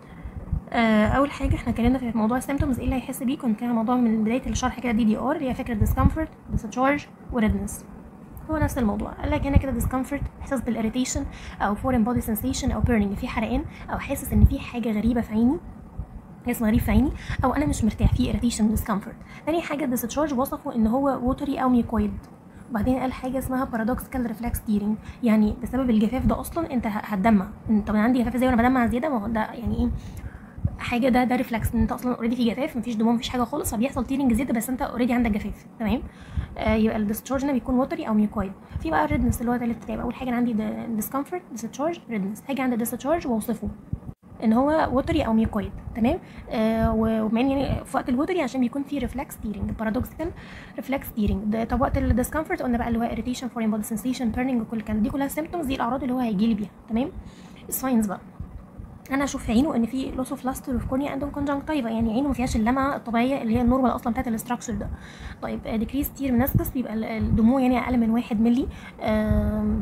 آه، اول حاجه احنا اتكلمنا في موضوع السيمتومز ايه اللي هيحس بيه كنت كان الموضوع من بدايه الشرح كده دي دي ار اللي هي فكره discomfort discharge وredness هو نفس الموضوع قال لك هنا كده discomfort احساس بالاريتيشن او foreign body sensation او burning في حرقان او حاسس ان في حاجه غريبه في عيني اسم غريب في عيني او انا مش مرتاح في irritation discomfort تاني حاجه discharge وصفه ان هو watery او ميكويد وبعدين قال حاجه اسمها paradoxical reflex tearing يعني بسبب الجفاف ده اصلا انت ه- هتدمع طب انا عندي جفاف ازاي وانا بدمع زياده ما هو ده يعني ايه حاجه ده ده ريفلكس ان انت اصلا اوريدي في جفاف مفيش دموع مفيش حاجه خالص فبيحصل تيرنج زياده بس انت اوريدي عندك جفاف تمام آه يبقى الديسشارج هنا بيكون ووتري او ميوكويد في بقى الريدنس اللي هو تالت كتاب اول حاجه أنا عندي ديسكمفورت ديسشارج ريدنس هاجي عند الديسشارج واوصفه ان هو ووتري او ميوكويد تمام آه وبما إن يعني في وقت الوتري عشان بيكون في ريفلكس تيرنج بارادوكسيكال ريفلكس تيرنج طب وقت الديسكمفورت قلنا بقى اللي هو اريتيشن فورين بودي سensation بيرنينج وكل الكلام دي كلها سيمبتومز دي الاعراض اللي هو هيجي لي بيها تمام الساينز بقى انا اشوف في عينه ان في لوس اوف لاستر اوف كورنيا اندوم كونجنكتيفا يعني عينه ما فيهاش اللمعه الطبيعيه اللي هي النورمال اصلا بتاعت الاستراكشر ده طيب ديكريس تير منسكس بيبقى ال- الدموع يعني اقل من واحد ملي آم،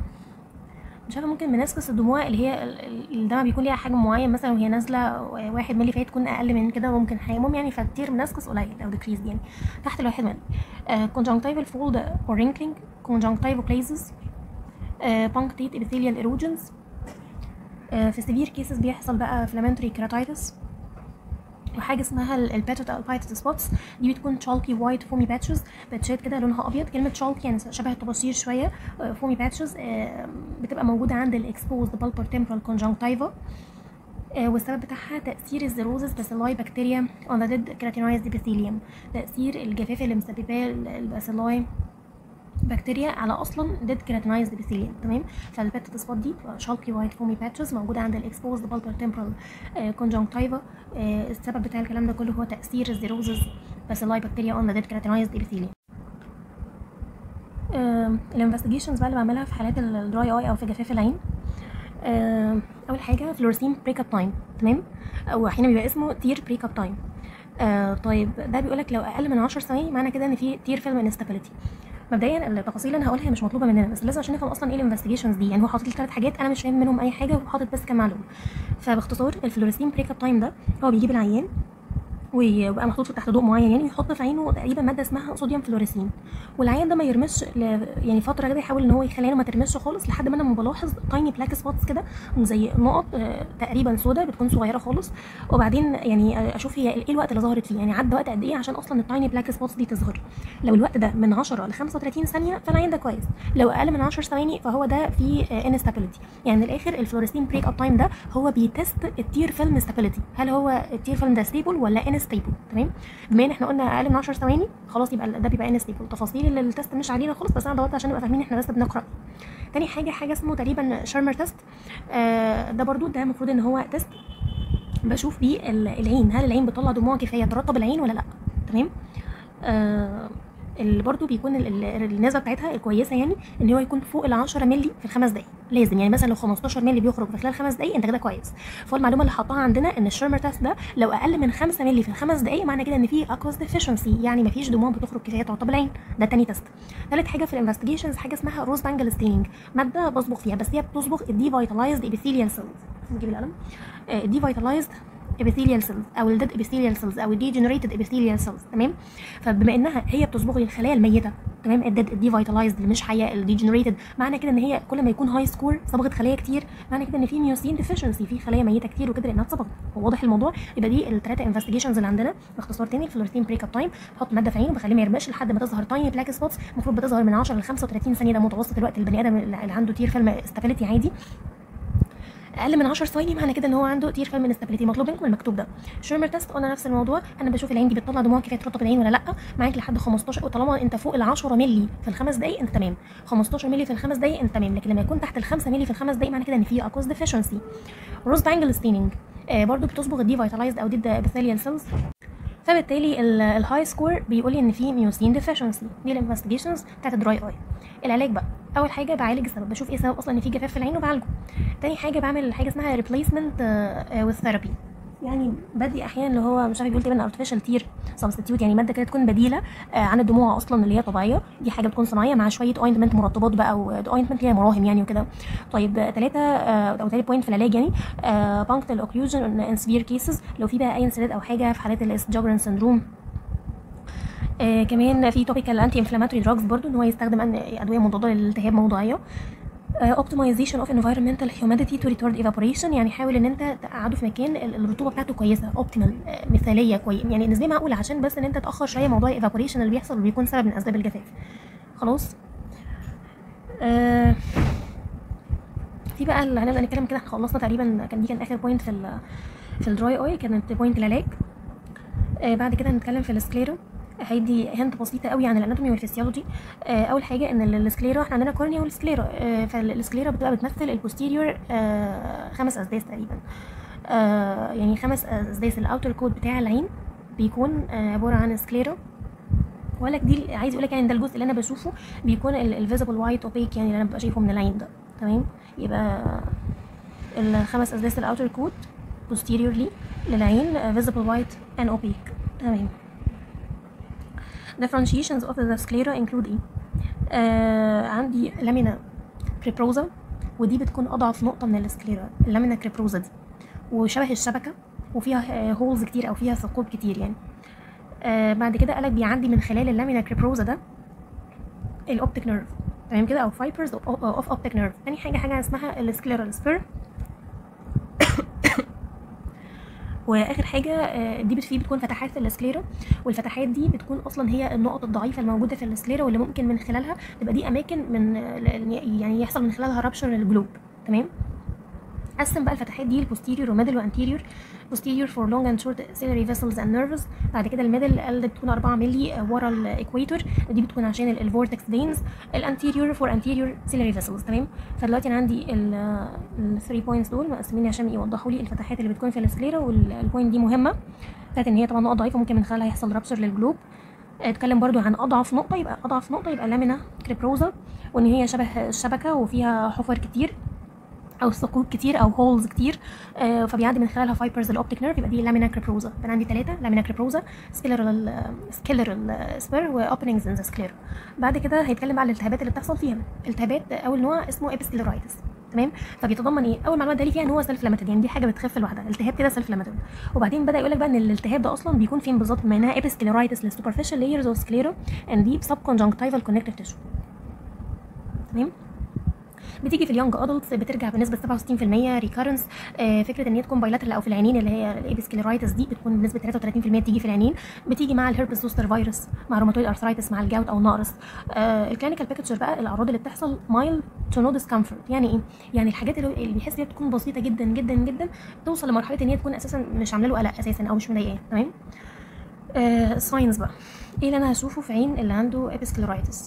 مش عارفه ممكن منسكس الدموع اللي هي ال- ال- الدم بيكون ليها حجم معين مثلا وهي نازله واحد ملي فهي تكون اقل من كده ممكن حاجه المهم يعني فالتير منسكس قليل او ديكريس يعني تحت الواحد ملي كونجنكتيفال فولد اور رينكلينج كونجنكتيفال بليزز بانكتيت ابيثيليال ايروجنز آه، في سيفير كيسز بيحصل بقى فلامنتري كيراتايتس وحاجه اسمها الباتوت البايتس سبوتس دي بتكون شالكي وايت فومي باتشز باتشات كده لونها ابيض كلمه شالكي يعني شبه الطباشير شويه فومي باتشز بتبقى موجوده عند الاكسبوزد بالبر تمبرال كونجنكتيفا والسبب بتاعها تأثير الزيروزس باسيلاي بكتيريا on the dead keratinized epithelium تأثير الجفاف اللي مسبباه الباسيلاي بكتيريا على اصلا ديد كيراتينايزد ابيثيليوم تمام فالباتت سبوت دي شالكي وايت فومي باتشز موجوده عند الاكسبوزد بالبر تمبرال كونجنكتيفا السبب بتاع الكلام ده كله هو تاثير الزيروزز باسيلاي بكتيريا اون ذا ديد كيراتينايزد ابيثيليوم الانفستيجيشنز بقى اللي بعملها في حالات الدراي اي او في جفاف العين آه، اول حاجه فلورسين بريك اب تايم تمام او احيانا بيبقى اسمه تير بريك اب تايم آه طيب ده بيقول لك لو اقل من 10 ثواني معنى كده ان في تير فيلم انستابيليتي مبدئيا التفاصيل اللي انا هقولها هي مش مطلوبه مننا بس لازم عشان نفهم اصلا ايه الانفستيجيشنز دي يعني هو حاطط لي ثلاث حاجات انا مش فاهم منهم اي حاجه وحاطط بس كام معلومه فباختصار الفلوريسين بريك اب تايم ده هو بيجيب العيان ويبقى محطوط تحت ضوء معين يعني يحط في عينه تقريبا ماده اسمها صوديوم فلوريسين والعيان ده ما يرمش ل... يعني فتره كده يحاول ان هو يخلي عينه ما ترمش خالص لحد ما انا ما بلاحظ تايني بلاك سبوتس كده زي نقط آه، تقريبا سوداء بتكون صغيره خالص وبعدين يعني آه، اشوف هي ايه الوقت اللي ظهرت فيه يعني عدى وقت قد ايه عشان اصلا التايني بلاك سبوتس دي تظهر لو الوقت ده من 10 ل 35 ثانيه فالعين ده كويس لو اقل من 10 ثواني فهو ده في انستابيليتي يعني من الاخر الفلوريسين بريك اب تايم ده هو بيتست التير فيلم ستابيليتي هل هو التير فيلم ده ستيبل ولا انستيبل تمام بما ان احنا قلنا اقل من 10 ثواني خلاص يبقى ده بيبقى انستيبل تفاصيل اللي التست مش علينا خالص بس انا دورت عشان نبقى فاهمين احنا بس بنقرا تاني حاجه حاجه اسمه تقريبا شارمر تيست آه ده برضو ده المفروض ان هو تيست بشوف بيه ال- العين هل العين بتطلع دموع كفايه ترطب العين ولا لا تمام آه اللي برضو بيكون ال- ال- النسبه بتاعتها الكويسه يعني ان هو يكون فوق ال 10 مللي في الخمس دقائق لازم يعني مثلا لو 15 مللي بيخرج في خلال خمس دقائق انت كده كويس فهو المعلومه اللي حطها عندنا ان الشيرمر تيست ده لو اقل من 5 مللي في الخمس دقائق معنى كده ان في اكواس ديفيشنسي يعني مفيش دموع بتخرج كفايه ترطب العين ده تاني تيست ثالث حاجه في الانفستيجيشنز حاجه اسمها روز بانجل ستيننج ماده بصبغ فيها بس هي بتصبغ الدي فيتالايزد ابيثيليال سيلز نجيب القلم الدي فيتالايزد ابيثيليال سيلز او الديد ابيثيليال سيلز او الدي جنريتد ابيثيليال سيلز تمام فبما انها هي بتصبغ لي الخلايا الميته تمام الديد الدي فيتالايزد اللي مش حيه الدي جنريتد معنى كده ان هي كل ما يكون هاي سكور صبغت خلايا كتير معنى كده ان في ميوسين ديفيشنسي في خلايا ميته كتير وكده لانها اتصبغت واضح الموضوع يبقى دي الثلاثه انفستيجيشنز اللي عندنا باختصار تاني الفلورتين بريك اب تايم بحط ماده في عينه بخليه ما يرمش لحد ما تظهر تايني بلاك سبوتس المفروض بتظهر من 10 ل 35 ثانيه ده متوسط الوقت البني ادم اللي عنده تير فيلم استابيليتي عادي اقل من 10 ثواني معنى كده ان هو عنده تير فيلم انستابيليتي مطلوب منكم المكتوب ده شيرمر تيست قلنا نفس الموضوع انا بشوف العين دي بتطلع دموع كفايه ترطب العين ولا لا معاك لحد 15 وطالما انت فوق ال 10 مللي في الخمس دقائق انت تمام 15 مللي في الخمس دقائق انت تمام لكن لما يكون تحت ال 5 مللي في الخمس دقائق معنى كده ان في اكوز ديفيشنسي روز بانجل ستيننج آه برضو بتصبغ الدي فيتالايزد او ديد ابيثيليال سيلز فبالتالي الهاي سكور بيقول لي ان في ميوسين ديفيشنسي دي الانفستيجيشنز بتاعت الدراي اي العلاج بقى اول حاجه بعالج السبب بشوف ايه سبب اصلا ان في جفاف في العين وبعالجه تاني حاجه بعمل حاجه اسمها ريبليسمنت وذ ثيرابي يعني بدي احيانا اللي هو مش عارف بيقول تقريبا ارتفيشال تير سبستيتيوت يعني ماده كده تكون بديله آه عن الدموع اصلا اللي هي طبيعيه دي حاجه بتكون صناعيه مع شويه اوينتمنت مرطبات بقى او اوينتمنت اللي هي مراهم يعني وكده طيب ثلاثه آه او ثالث بوينت في العلاج يعني آه بانكتال اوكلوجن ان سيفير كيسز لو في بقى اي انسداد او حاجه في حالات الاستجابرن سندروم آه كمان في توبيكال انتي انفلاماتوري دراجز برضو ان هو يستخدم ادويه مضاده للالتهاب موضعيه اوبتمايزيشن اوف انفايرمنتال هيوميديتي تو ريتارد ايفابوريشن يعني حاول ان انت تقعده في مكان الرطوبه بتاعته كويسه اوبتيمال مثاليه كويس يعني نسبيه معقوله عشان بس ان انت تاخر شويه موضوع الايفابوريشن اللي بيحصل وبيكون سبب من اسباب الجفاف خلاص آه في بقى اللي هنبدا نتكلم كده احنا خلصنا تقريبا كان دي كان اخر بوينت في ال في الدراي اوي كانت بوينت العلاج آه بعد كده هنتكلم في السكليرا هيدي هنت بسيطه قوي عن الاناتومي والفسيولوجي آه اول حاجه ان السكليرا احنا عندنا كورنيا والسكليرا آه فالسكليرا بتبقى بتمثل البوستيريور آه خمس اسداس تقريبا آه يعني خمس اسداس الاوتر كود بتاع العين بيكون آه عباره عن سكليرا ولا دي عايز اقول لك يعني ده الجزء اللي انا بشوفه بيكون الفيزيبل وايت اوبيك يعني اللي انا ببقى شايفه من العين ده تمام يبقى الخمس اسداس الاوتر كود posteriorly للعين visible white and opaque تمام differentiations of the sclera include ايه آه عندي لامينا كريبروزا ودي بتكون اضعف نقطه من السكليرا اللامينا كريبروزا دي وشبه الشبكه وفيها هولز كتير او فيها ثقوب كتير يعني آه بعد كده قالك بيعدي من خلال اللامينا كريبروزا ده الاوبتيك نيرف تمام كده او فايبرز اوف اوبتيك نيرف تاني حاجه حاجه اسمها السكليرال سبير واخر حاجه دي فيه بتكون فتحات في السكليرا والفتحات دي بتكون اصلا هي النقط الضعيفه الموجوده في السكليرا واللي ممكن من خلالها تبقى دي اماكن من يعني يحصل من خلالها رابشر للجلوب تمام قسم بقى الفتحات دي البوستيريور وميدل وانتيريور posterior for long and short ciliary vessels and nerves بعد كده الميدل اللي بتكون 4 مللي ورا الايكويتور دي بتكون عشان الفورتكس فينز الانتيريور for anterior ciliary vessels تمام فدلوقتي انا عندي ال 3 بوينتس دول مقسمين عشان يوضحوا لي الفتحات اللي بتكون في السكليرا والبوينت دي مهمه بتاعت ان هي طبعا نقطه ضعيفه ممكن من خلالها يحصل رابشر للجلوب اتكلم برضو عن اضعف نقطه يبقى اضعف نقطه يبقى لامينا كريبروزا وان هي شبه الشبكه وفيها حفر كتير او ثقوب كتير او هولز كتير آه فبيعدي من خلالها فايبرز الاوبتيك نيرف يبقى دي لامينا كريبروزا فانا عندي ثلاثه لامينا كريبروزا سكيلرال سكيلرال سبير واوبننجز ان ذا سكلير بعد كده هيتكلم على الالتهابات اللي بتحصل فيها التهابات اول نوع اسمه ابسكليرايتس تمام فبيتضمن ايه اول معلومه ده لي فيها ان هو سيلف ليميتد يعني دي حاجه بتخف لوحدها التهاب كده سيلف ليميتد وبعدين بدا يقول لك بقى ان الالتهاب ده اصلا بيكون فين بالظبط بما انها ابسكليرايتس للسوبرفيشال لايرز اوف سكليرا اند ديب سب كونجنكتيفال كونكتيف تيشو تمام بتيجي في اليونج ادلتس بترجع بنسبه 67% ريكارنس آه فكره ان هي تكون بايلاترال او في العينين اللي هي الابسكليرايتس دي بتكون بنسبه 33% بتيجي في العينين بتيجي مع الهربس زوستر فيروس مع روماتويد ارثرايتس مع الجاوت او النقرس آه الكلينيكال بيكتشر بقى الاعراض اللي بتحصل مايل تو نو ديسكمفورت يعني ايه يعني الحاجات اللي بيحس بيها بتكون بسيطه جدا جدا جدا توصل لمرحله ان هي تكون اساسا مش عامله له قلق اساسا او مش مضايقاه تمام آه ساينز بقى ايه اللي انا هشوفه في عين اللي عنده ابسكليرايتس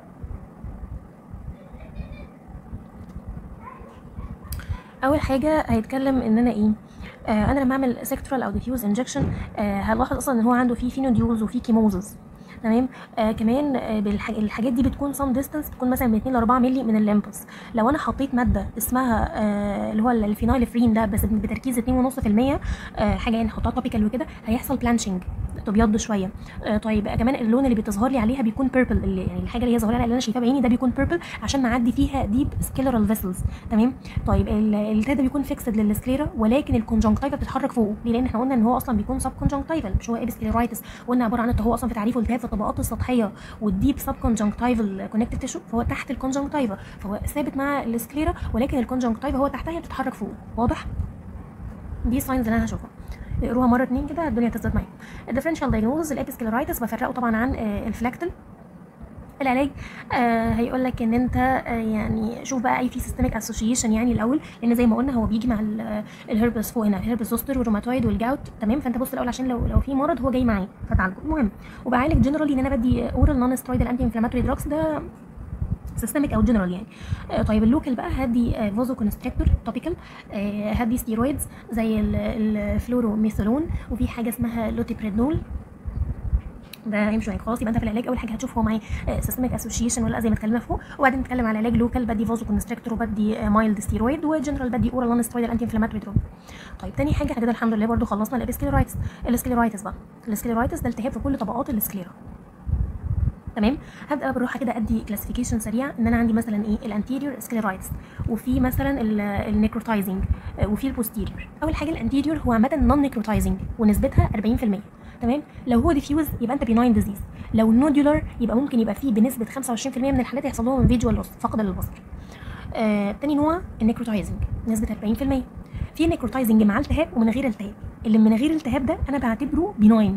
اول حاجه هيتكلم ان انا ايه آه انا لما اعمل سيكتورال او ديفيوز انجكشن آه هلاحظ اصلا ان هو عنده فيه فينوديولز وفيه كيموزز تمام آه كمان آه الحاجات دي بتكون سام ديستانس بتكون مثلا من 2 ل 4 مللي من الليمبس لو انا حطيت ماده اسمها آه اللي هو الفينايلفرين ده بس بتركيز 2.5% آه حاجه يعني نحطها توبيكال وكده هيحصل بلانشنج تبيض شويه آه طيب كمان اللون اللي بتظهر لي عليها بيكون بيربل اللي يعني الحاجه اللي هي ظاهره اللي انا شايفاها بعيني ده بيكون بيربل عشان معدي فيها ديب سكيلرال فيسلز تمام طيب التاء ده بيكون فيكسد للسكليرا ولكن الكونجنكتيفا بتتحرك فوقه ليه لان احنا قلنا ان هو اصلا بيكون سب كونجنكتيفال مش هو ابسكليرايتس قلنا عباره عن هو اصلا في تعريفه التهاب في الطبقات السطحيه والديب سب كونجنكتيفال كونكتيف تيشو فهو تحت الكونجنكتيفا فهو ثابت مع السكليرا ولكن الكونجنكتيفا هو تحتها بتتحرك فوق واضح دي ساينز اللي انا هشوفها اقروها مره اتنين كده الدنيا تثبت معايا الديفرنشال دايجنوزز الابسكليرايتس بفرقه طبعا عن الفلاكتل العلاج آه هيقول لك ان انت آه يعني شوف بقى اي في سيستميك اسوشيشن يعني الاول لان زي ما قلنا هو بيجي مع الهربس فوق هنا الهربس زوستر والروماتويد والجاوت تمام فانت بص الاول عشان لو لو في مرض هو جاي معاه فتعالجه المهم وبعالج جنرالي ان انا بدي اورال نون سترويدال انتي انفلاماتوري دراجز ده سيستميك او جنرال يعني آه، طيب اللوكال بقى هدي فازو كونستريكتور توبيكال هدي ستيرويدز زي الفلوروميثالون وفي حاجه اسمها لوتيبريدنول ده هيمشي معاك خلاص يبقى انت في العلاج اول حاجه هتشوف هو معايا سيستميك اسوشيشن ولا لأ زي ما اتكلمنا فوق وبعدين نتكلم على علاج لوكال بدي فازو كونستريكتور وبدي مايلد ستيرويد وجنرال بدي اورال نون ستيرويد انتي انفلاماتوري دروب طيب تاني حاجه احنا كده الحمد لله برضو خلصنا الابسكليرايتس السكليرايتس بقى السكليرايتس ده التهاب في كل طبقات السكليرا تمام هبدا بالراحه كده ادي كلاسيفيكيشن سريع ان انا عندي مثلا ايه الانتيريور سكليرايتس وفي مثلا النيكروتايزنج وفي البوستيريور اول حاجه الانتيريور هو عامه نون نيكروتايزنج ونسبتها 40% تمام لو هو ديفيوز يبقى انت بيناين ديزيز لو نودولار يبقى ممكن يبقى فيه بنسبه 25% من الحالات يحصل لهم فيجوال لوس فقد للبصر آه، تاني نوع النيكروتايزنج نسبه 40% في نيكروتايزنج مع التهاب ومن غير التهاب اللي من غير التهاب ده انا بعتبره بيناين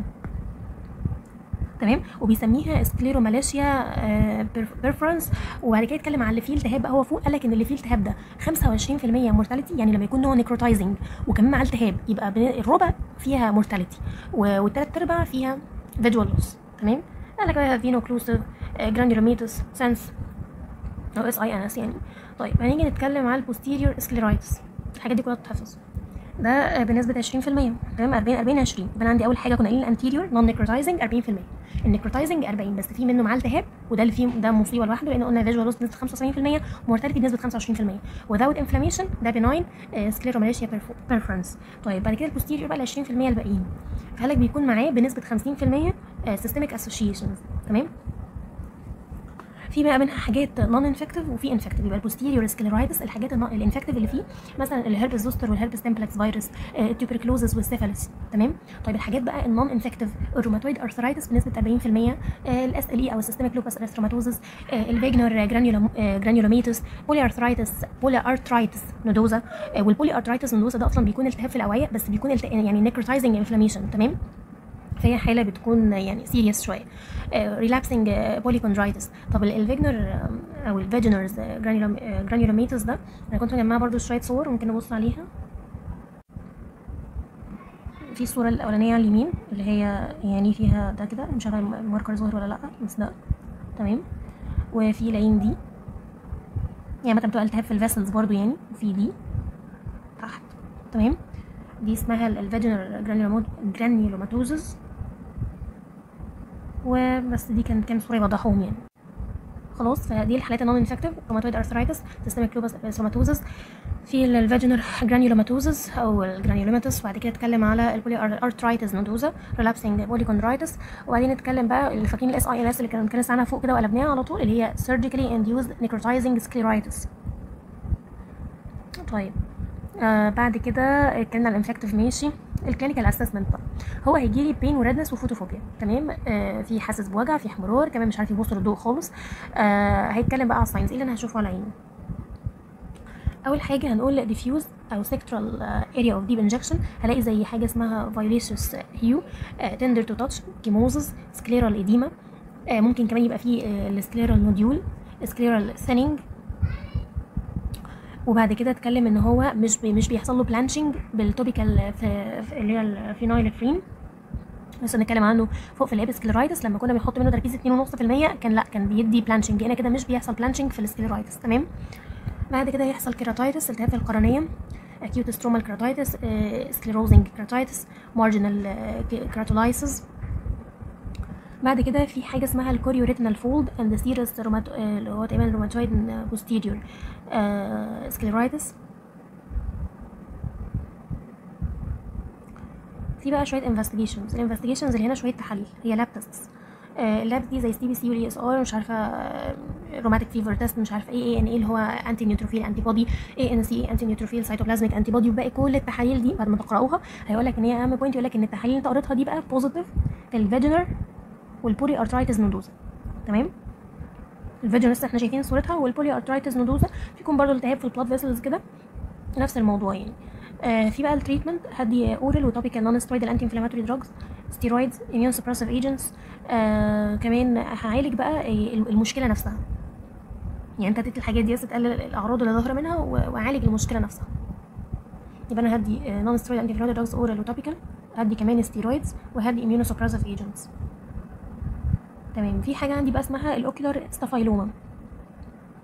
تمام وبيسميها سكليروماليشيا بيرفرنس وبعد كده اتكلم على اللي فيه التهاب بقى هو فوق قال لك ان اللي فيه التهاب ده 25% مورتاليتي يعني لما يكون هو نيكروتايزنج وكمان مع التهاب يبقى بن- الربع فيها مورتاليتي والثلاث ارباع فيها فيجوال لوس تمام قال لك بقى فينو كلوسيف جرانيولوميتس سنس او اس اي ان اس يعني طيب هنيجي نتكلم على البوستيريور سكليرايتس الحاجات دي كلها بتتحفظ ده آه، بنسبة 20% تمام 40 40 20 يبقى أنا عندي أول حاجة كنا قايلين الانتيريور نون نيكروتايزنج 40% النيكروتايزنج 40 بس في منه مع التهاب وده اللي فيه ده مصيبة لوحده لأن قلنا فيجوال لوس بنسبة 75% ومورتاليتي بنسبة 25% without inflammation ده بناين سكليروماليشيا بيرفرنس طيب بعد كده البوستيريور بقى ال 20% الباقيين فقالك بيكون معاه بنسبة 50% سيستميك اسوشيشنز تمام في بقى منها حاجات نون انفكتيف وفي انفكتيف يبقى البوستيريور سكليرايتس الحاجات الانفكتيف اللي فيه مثلا الهربس زوستر والهربس تمبلكس فيروس التوبركلوزس والسيفاليس تمام طيب الحاجات بقى النون انفكتيف الروماتويد ارثرايتس بنسبه 40% الاس ال اي او السيستميك لوبس ارثروماتوزس الفيجنر جرانيولوميتس بولي ارثرايتس بولي ارثرايتس نودوزا والبولي ارثرايتس نودوزا ده اصلا بيكون التهاب في الاوعيه بس بيكون الت- يعني نيكروتايزنج انفلاميشن تمام فهي حاله بتكون يعني سيريس شويه ريلابسنج بوليكوندرايتس طب ال- الفيجنر آم، او الفيجنرز جرانيولوميتس ده انا كنت مجمعه برضو شويه صور ممكن نبص عليها في الصوره الاولانيه على اليمين اللي هي يعني فيها ده كده مش عارفه الماركر ظاهر ولا لا بس ده تمام وفي العين دي يعني مثلا بتبقى التهاب في الفيسلز برضو يعني وفي دي تحت تمام دي اسمها الفيجنر جرانيولوماتوزز وبس دي كانت كام صوره يوضحوهم يعني خلاص فدي الحالات النون انفكتيف روماتويد ارثرايتس سيستميك لوبس ارثروماتوزس في الفاجينال جرانيولوماتوزس او الجرانيولوماتوس وبعد كده اتكلم على البولي ارثرايتس نودوزا ريلابسنج بوليكوندرايتس وبعدين نتكلم بقى اللي فاكرين الاس اي ال اس اللي كان كان لسه عنها فوق كده وقلبناها على طول اللي هي surgically induced necrotizing scleritis طيب آه بعد كده اتكلمنا على الانفكتيف ماشي الكلينيكال اسسمنت بقى هو هيجي لي بين وردنس وفوتوفوبيا تمام آه في حاسس بوجع في احمرار كمان مش عارف يبص للضوء خالص آه هيتكلم بقى على الساينز ايه اللي انا هشوفه على عيني اول حاجه هنقول diffuse او sectoral uh, area of deep injection هلاقي زي حاجه اسمها violaceous hue uh, tender to touch chemosis scleral edema uh, ممكن كمان يبقى فيه uh, السكليرال نوديول scleral thinning وبعد كده اتكلم ان هو مش بي مش بيحصل له بلانشنج بالتوبيكال في في- اللي هي الفينايلفرين لسه بنتكلم عنه فوق في الابسكليرايتس لما كنا بنحط منه تركيز 2.5% كان لا كان بيدي بلانشنج هنا كده مش بيحصل بلانشنج في السكليرايتس تمام بعد كده يحصل كيراتايتس التهاب في القرنيه acute stromal keratitis uh, sclerosing keratitis marginal uh, keratolysis بعد كده في حاجة اسمها الكوريوريتنال فولد اند سيرس اللي هو تقريبا روماتويد بوستيريور سكليرايتس في بقى شويه انفستيجيشنز الانفستيجيشنز اللي هنا شويه تحاليل هي لاب تيستس اللاب دي زي سي بي سي والاي اس ار مش عارفه روماتيك فيفر تيست مش عارفه ايه ايه ان ايه اللي هو انتي نيوتروفيل انتي بودي اي ان سي انتي نيوتروفيل سيتوبلازميك انتي بودي وباقي كل التحاليل دي بعد ما تقراوها هيقول لك ان هي اهم بوينت يقول لك ان التحاليل اللي انت قريتها دي بقى بوزيتيف في الفيجنر والبوري ارترايتس نودوزا تمام الفيجن لسه احنا شايفين صورتها والبولي ارترايتس نودوزا فيكون برضو التهاب في البلاد فيسلز كده نفس الموضوع يعني آه في بقى التريتمنت هدي اورال وتوبيكال نون سترويدال انتي انفلاماتوري دراجز ستيرويدز اميون سبريسيف ايجنتس كمان هعالج بقى المشكله نفسها يعني انت اديت الحاجات دي بس تقلل الاعراض اللي ظاهره منها واعالج المشكله نفسها يبقى انا هدي نون سترويد انتي انفلاماتوري دراجز اورال وتوبيكال هدي كمان ستيرويدز وهدي اميون سبريسيف ايجنتس تمام في حاجه عندي بقى اسمها الاوكيولار ستافايلوما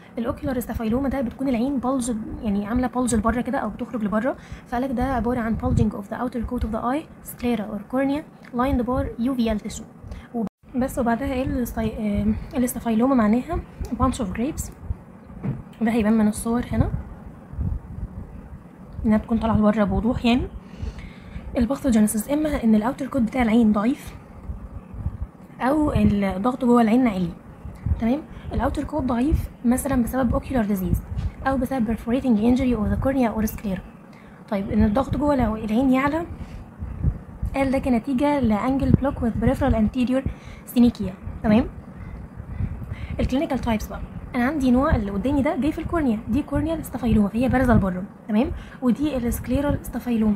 الاوكيولار ستافايلوما ده بتكون العين بلج يعني عامله بلج لبره كده او بتخرج لبره فقالك ده عباره عن bulging of the outer coat of the eye sclera or cornea lined by uveal tissue وب- بس وبعدها ايه الاستي- آه، الاستافايلوما معناها bunch of grapes ده هيبان من الصور هنا انها بتكون طالعه لبره بوضوح يعني الباثوجينيسيس اما ان الاوتر كود بتاع العين ضعيف او الضغط جوه العين عالي تمام الاوتر كود ضعيف مثلا بسبب اوكيولار ديزيز او بسبب perforating injury of the cornea or sclera طيب ان الضغط جوه الع- العين يعلى قال ده كنتيجة لانجل بلوك with peripheral anterior synechia تمام الكلينيكال تايبس بقى انا عندي نوع اللي قدامي ده جاي في الكورنيا دي كورنيا ستافايلوما فهي بارزه لبره تمام ودي السكليرال ستافايلوما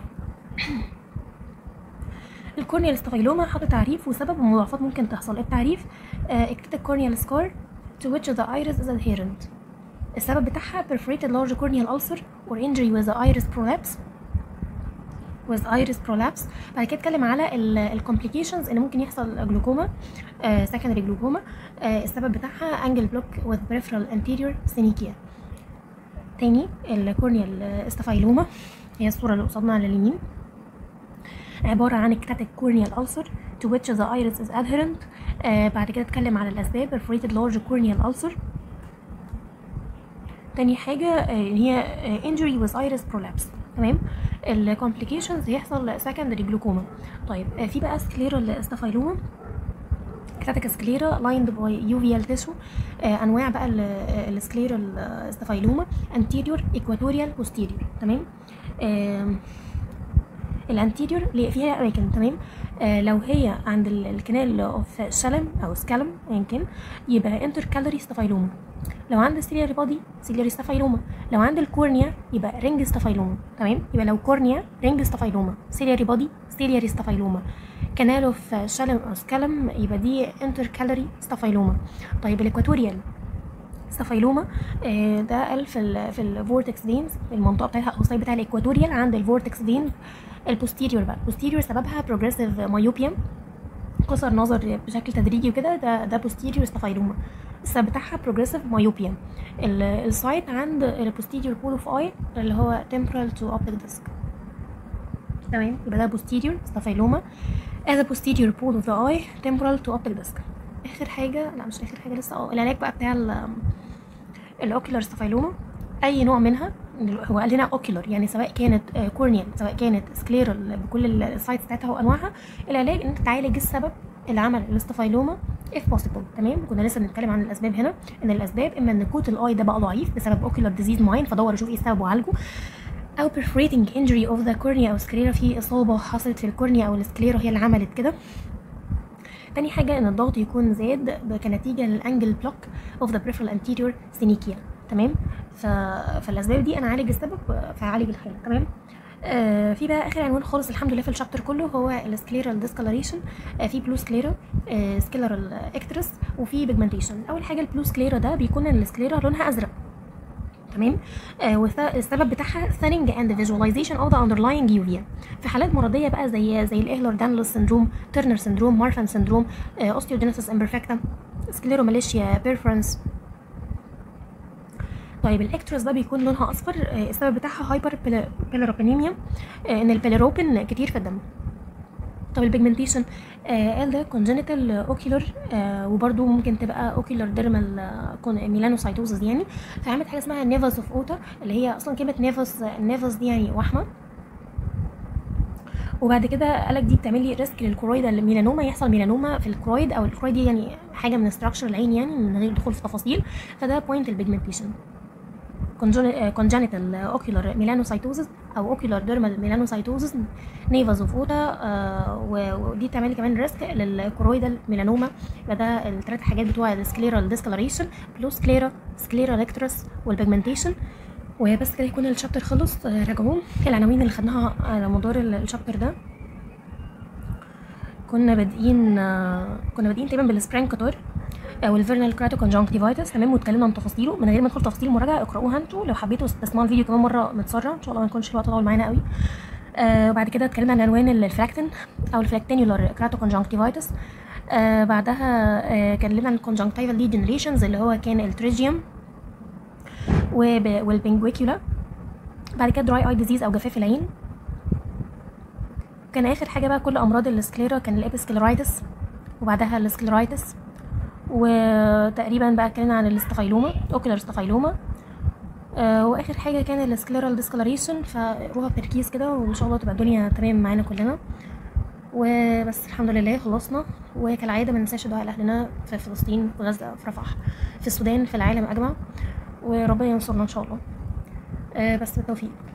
الكورنيال ستافايلوما حاطط تعريف وسبب ومضاعفات ممكن تحصل التعريف اكتيك كورنيال سكار to which the iris is adherent السبب بتاعها perforated large corneal ulcer or injury with the iris prolapse with iris prolapse بعد كده اتكلم على الكومبليكيشنز اللي ممكن يحصل جلوكوما سكندري جلوكوما السبب بتاعها انجل بلوك with peripheral anterior synechia تاني الكورنيال استافايلوما هي الصورة اللي قصادنا على اليمين عبارة عن ectatic corneal ulcer to which the iris is adherent آه بعد كده اتكلم على الأسباب perforated large corneal ulcer تاني حاجة آه، هي آه، injury with iris prolapse تمام الكومبليكيشنز يحصل secondary جلوكوما طيب آه، في بقى سكليرال ستافايلوما كتاتيك سكليرا لايند باي يوفيال تيشو انواع بقى السكليرال ستافايلوما انتيريور ايكواتوريال بوستيريور تمام آم، الانتيريور اللي فيها اماكن تمام آه لو هي عند ال- الكنال اوف شلم او سكالم ايا كان يبقى انتر كالوري ستافايلوما لو عند السيلياري بادي سيلياري ستافايلوما لو عند الكورنيا يبقى رينج ستافايلوما تمام يبقى لو كورنيا رينج ستافايلوما سيلياري بادي سيلياري ستافايلوما كانال اوف شلم او سكالم يبقى دي انتر كالوري ستافايلوما طيب الاكواتوريال ستافايلوما آه، ده قال في ال في الفورتكس فينز المنطقه بتاعتها او السايد بتاع الاكواتوريال عند الفورتكس فينز البوستيريور بقى البوستيريور سببها بروجريسيف مايوبيا قصر نظر بشكل تدريجي وكده ده ده بوستيريور ستافايلوما السبب بتاعها بروجريسيف مايوبيا السايت عند البوستيريور بول اوف اي اللي هو temporal to optic disc تمام يبقى ده posterior ستافايلوما as a posterior pole of the eye temporal to optic disc اخر حاجه لا مش اخر حاجه لسه اه العلاج بقى بتاع ال- الاوكيولار ستافايلوما اي نوع منها هو قال لنا اوكيولار يعني سواء كانت كورنيال سواء كانت سكليرال بكل السايتس بتاعتها وانواعها العلاج ان انت تعالج السبب اللي عمل الاستافايلوما if possible تمام كنا لسه بنتكلم عن الاسباب هنا ان الاسباب اما ان كوت الاي ده بقى ضعيف بسبب اوكيولار ديزيز معين فدور اشوف ايه السبب وعالجه او perforating injury of the cornea او سكليرا في اصابه حصلت في الكورنيا او السكليرا هي اللي عملت كده تاني حاجة إن الضغط يكون زاد كنتيجة للأنجل بلوك of the peripheral anterior synechia تمام ف... فالأسباب دي أنا أعالج السبب فأعالج الحالة تمام آه في بقى اخر عنوان خالص الحمد لله في الشابتر كله هو السكليرال ديسكولاريشن آه في بلو سكليرا آه سكيلرال اكترس وفي بيجمنتيشن اول حاجه البلو سكليرا ده بيكون السكليرا لونها ازرق تمام آه والسبب بتاعها thinning and visualization of the underlying uvea في حالات مرضيه بقى زي زي الاهلر دانلس سندروم ترنر سندروم مارفان سندروم اوستيوجينيسيس امبرفكتا سكليروماليشيا بيرفرنس طيب الاكترس ده بيكون لونها اصفر آه، السبب بتاعها هايبر بيلروبينيميا ان البيلروبين كتير في الدم طب البيجمنتيشن آه قال ده كونجنتال اوكيولر آه وبرده ممكن تبقى اوكيولر ديرمال ميلانوسايتوزز يعني فعملت حاجه اسمها نيفاس اوف اوتا اللي هي اصلا كلمه نيفاس نيفاس دي يعني وحمه وبعد كده قالك دي بتعمل لي ريسك للكرويد الميلانوما يحصل ميلانوما في الكرويد او الكرويد دي يعني حاجه من استراكشر العين يعني من غير دخول في تفاصيل فده بوينت البيجمنتيشن congenital ocular melanocytosis او ocular dermal melanocytosis نيفاز اوف اوتا ودي بتعمل لي كمان ريسك للكرويدال ميلانوما يبقى ده الثلاث حاجات بتوع السكليرال ديسكلاريشن بلو سكليرا سكليرا ليكترس والبيجمنتيشن وبس كده يكون الشابتر خلص آه، راجعوه العناوين اللي خدناها على مدار ال- الشابتر ده كنا بادئين آه، كنا بادئين تقريبا بالسبرانكاتور او الفيرنال كراتو كونجنكتيفايتس تمام واتكلمنا عن تفاصيله من غير ما ندخل في تفاصيل المراجعه اقراوها انتوا لو حبيتوا تسمعوا الفيديو كمان مره متسرع ان شاء الله ما يكونش الوقت طول معانا قوي آه بعد كده اتكلمنا عن عنوان الفلاكتين او الفلاكتينيولار كراتو كونجنكتيفايتس آه بعدها آه اتكلمنا عن الكونجنكتيفال ديجنريشنز اللي هو كان التريجيوم وب- والبنجويكيولا بعد كده دراي اي ديزيز او جفاف العين كان اخر حاجه بقى كل امراض السكليرا كان الابسكليرايتس وبعدها السكليرايتس وتقريبا بقى اتكلمنا عن الاستفايلوما اوكيلر استفايلوما آه واخر حاجه كان السكليرال ديسكلاريشن فروها بتركيز كده وان شاء الله تبقى الدنيا تمام معانا كلنا وبس الحمد لله خلصنا وكالعاده ما ننساش دعاء لاهلنا في فلسطين في غزه في رفح في السودان في العالم اجمع وربنا ينصرنا ان شاء الله آه بس بالتوفيق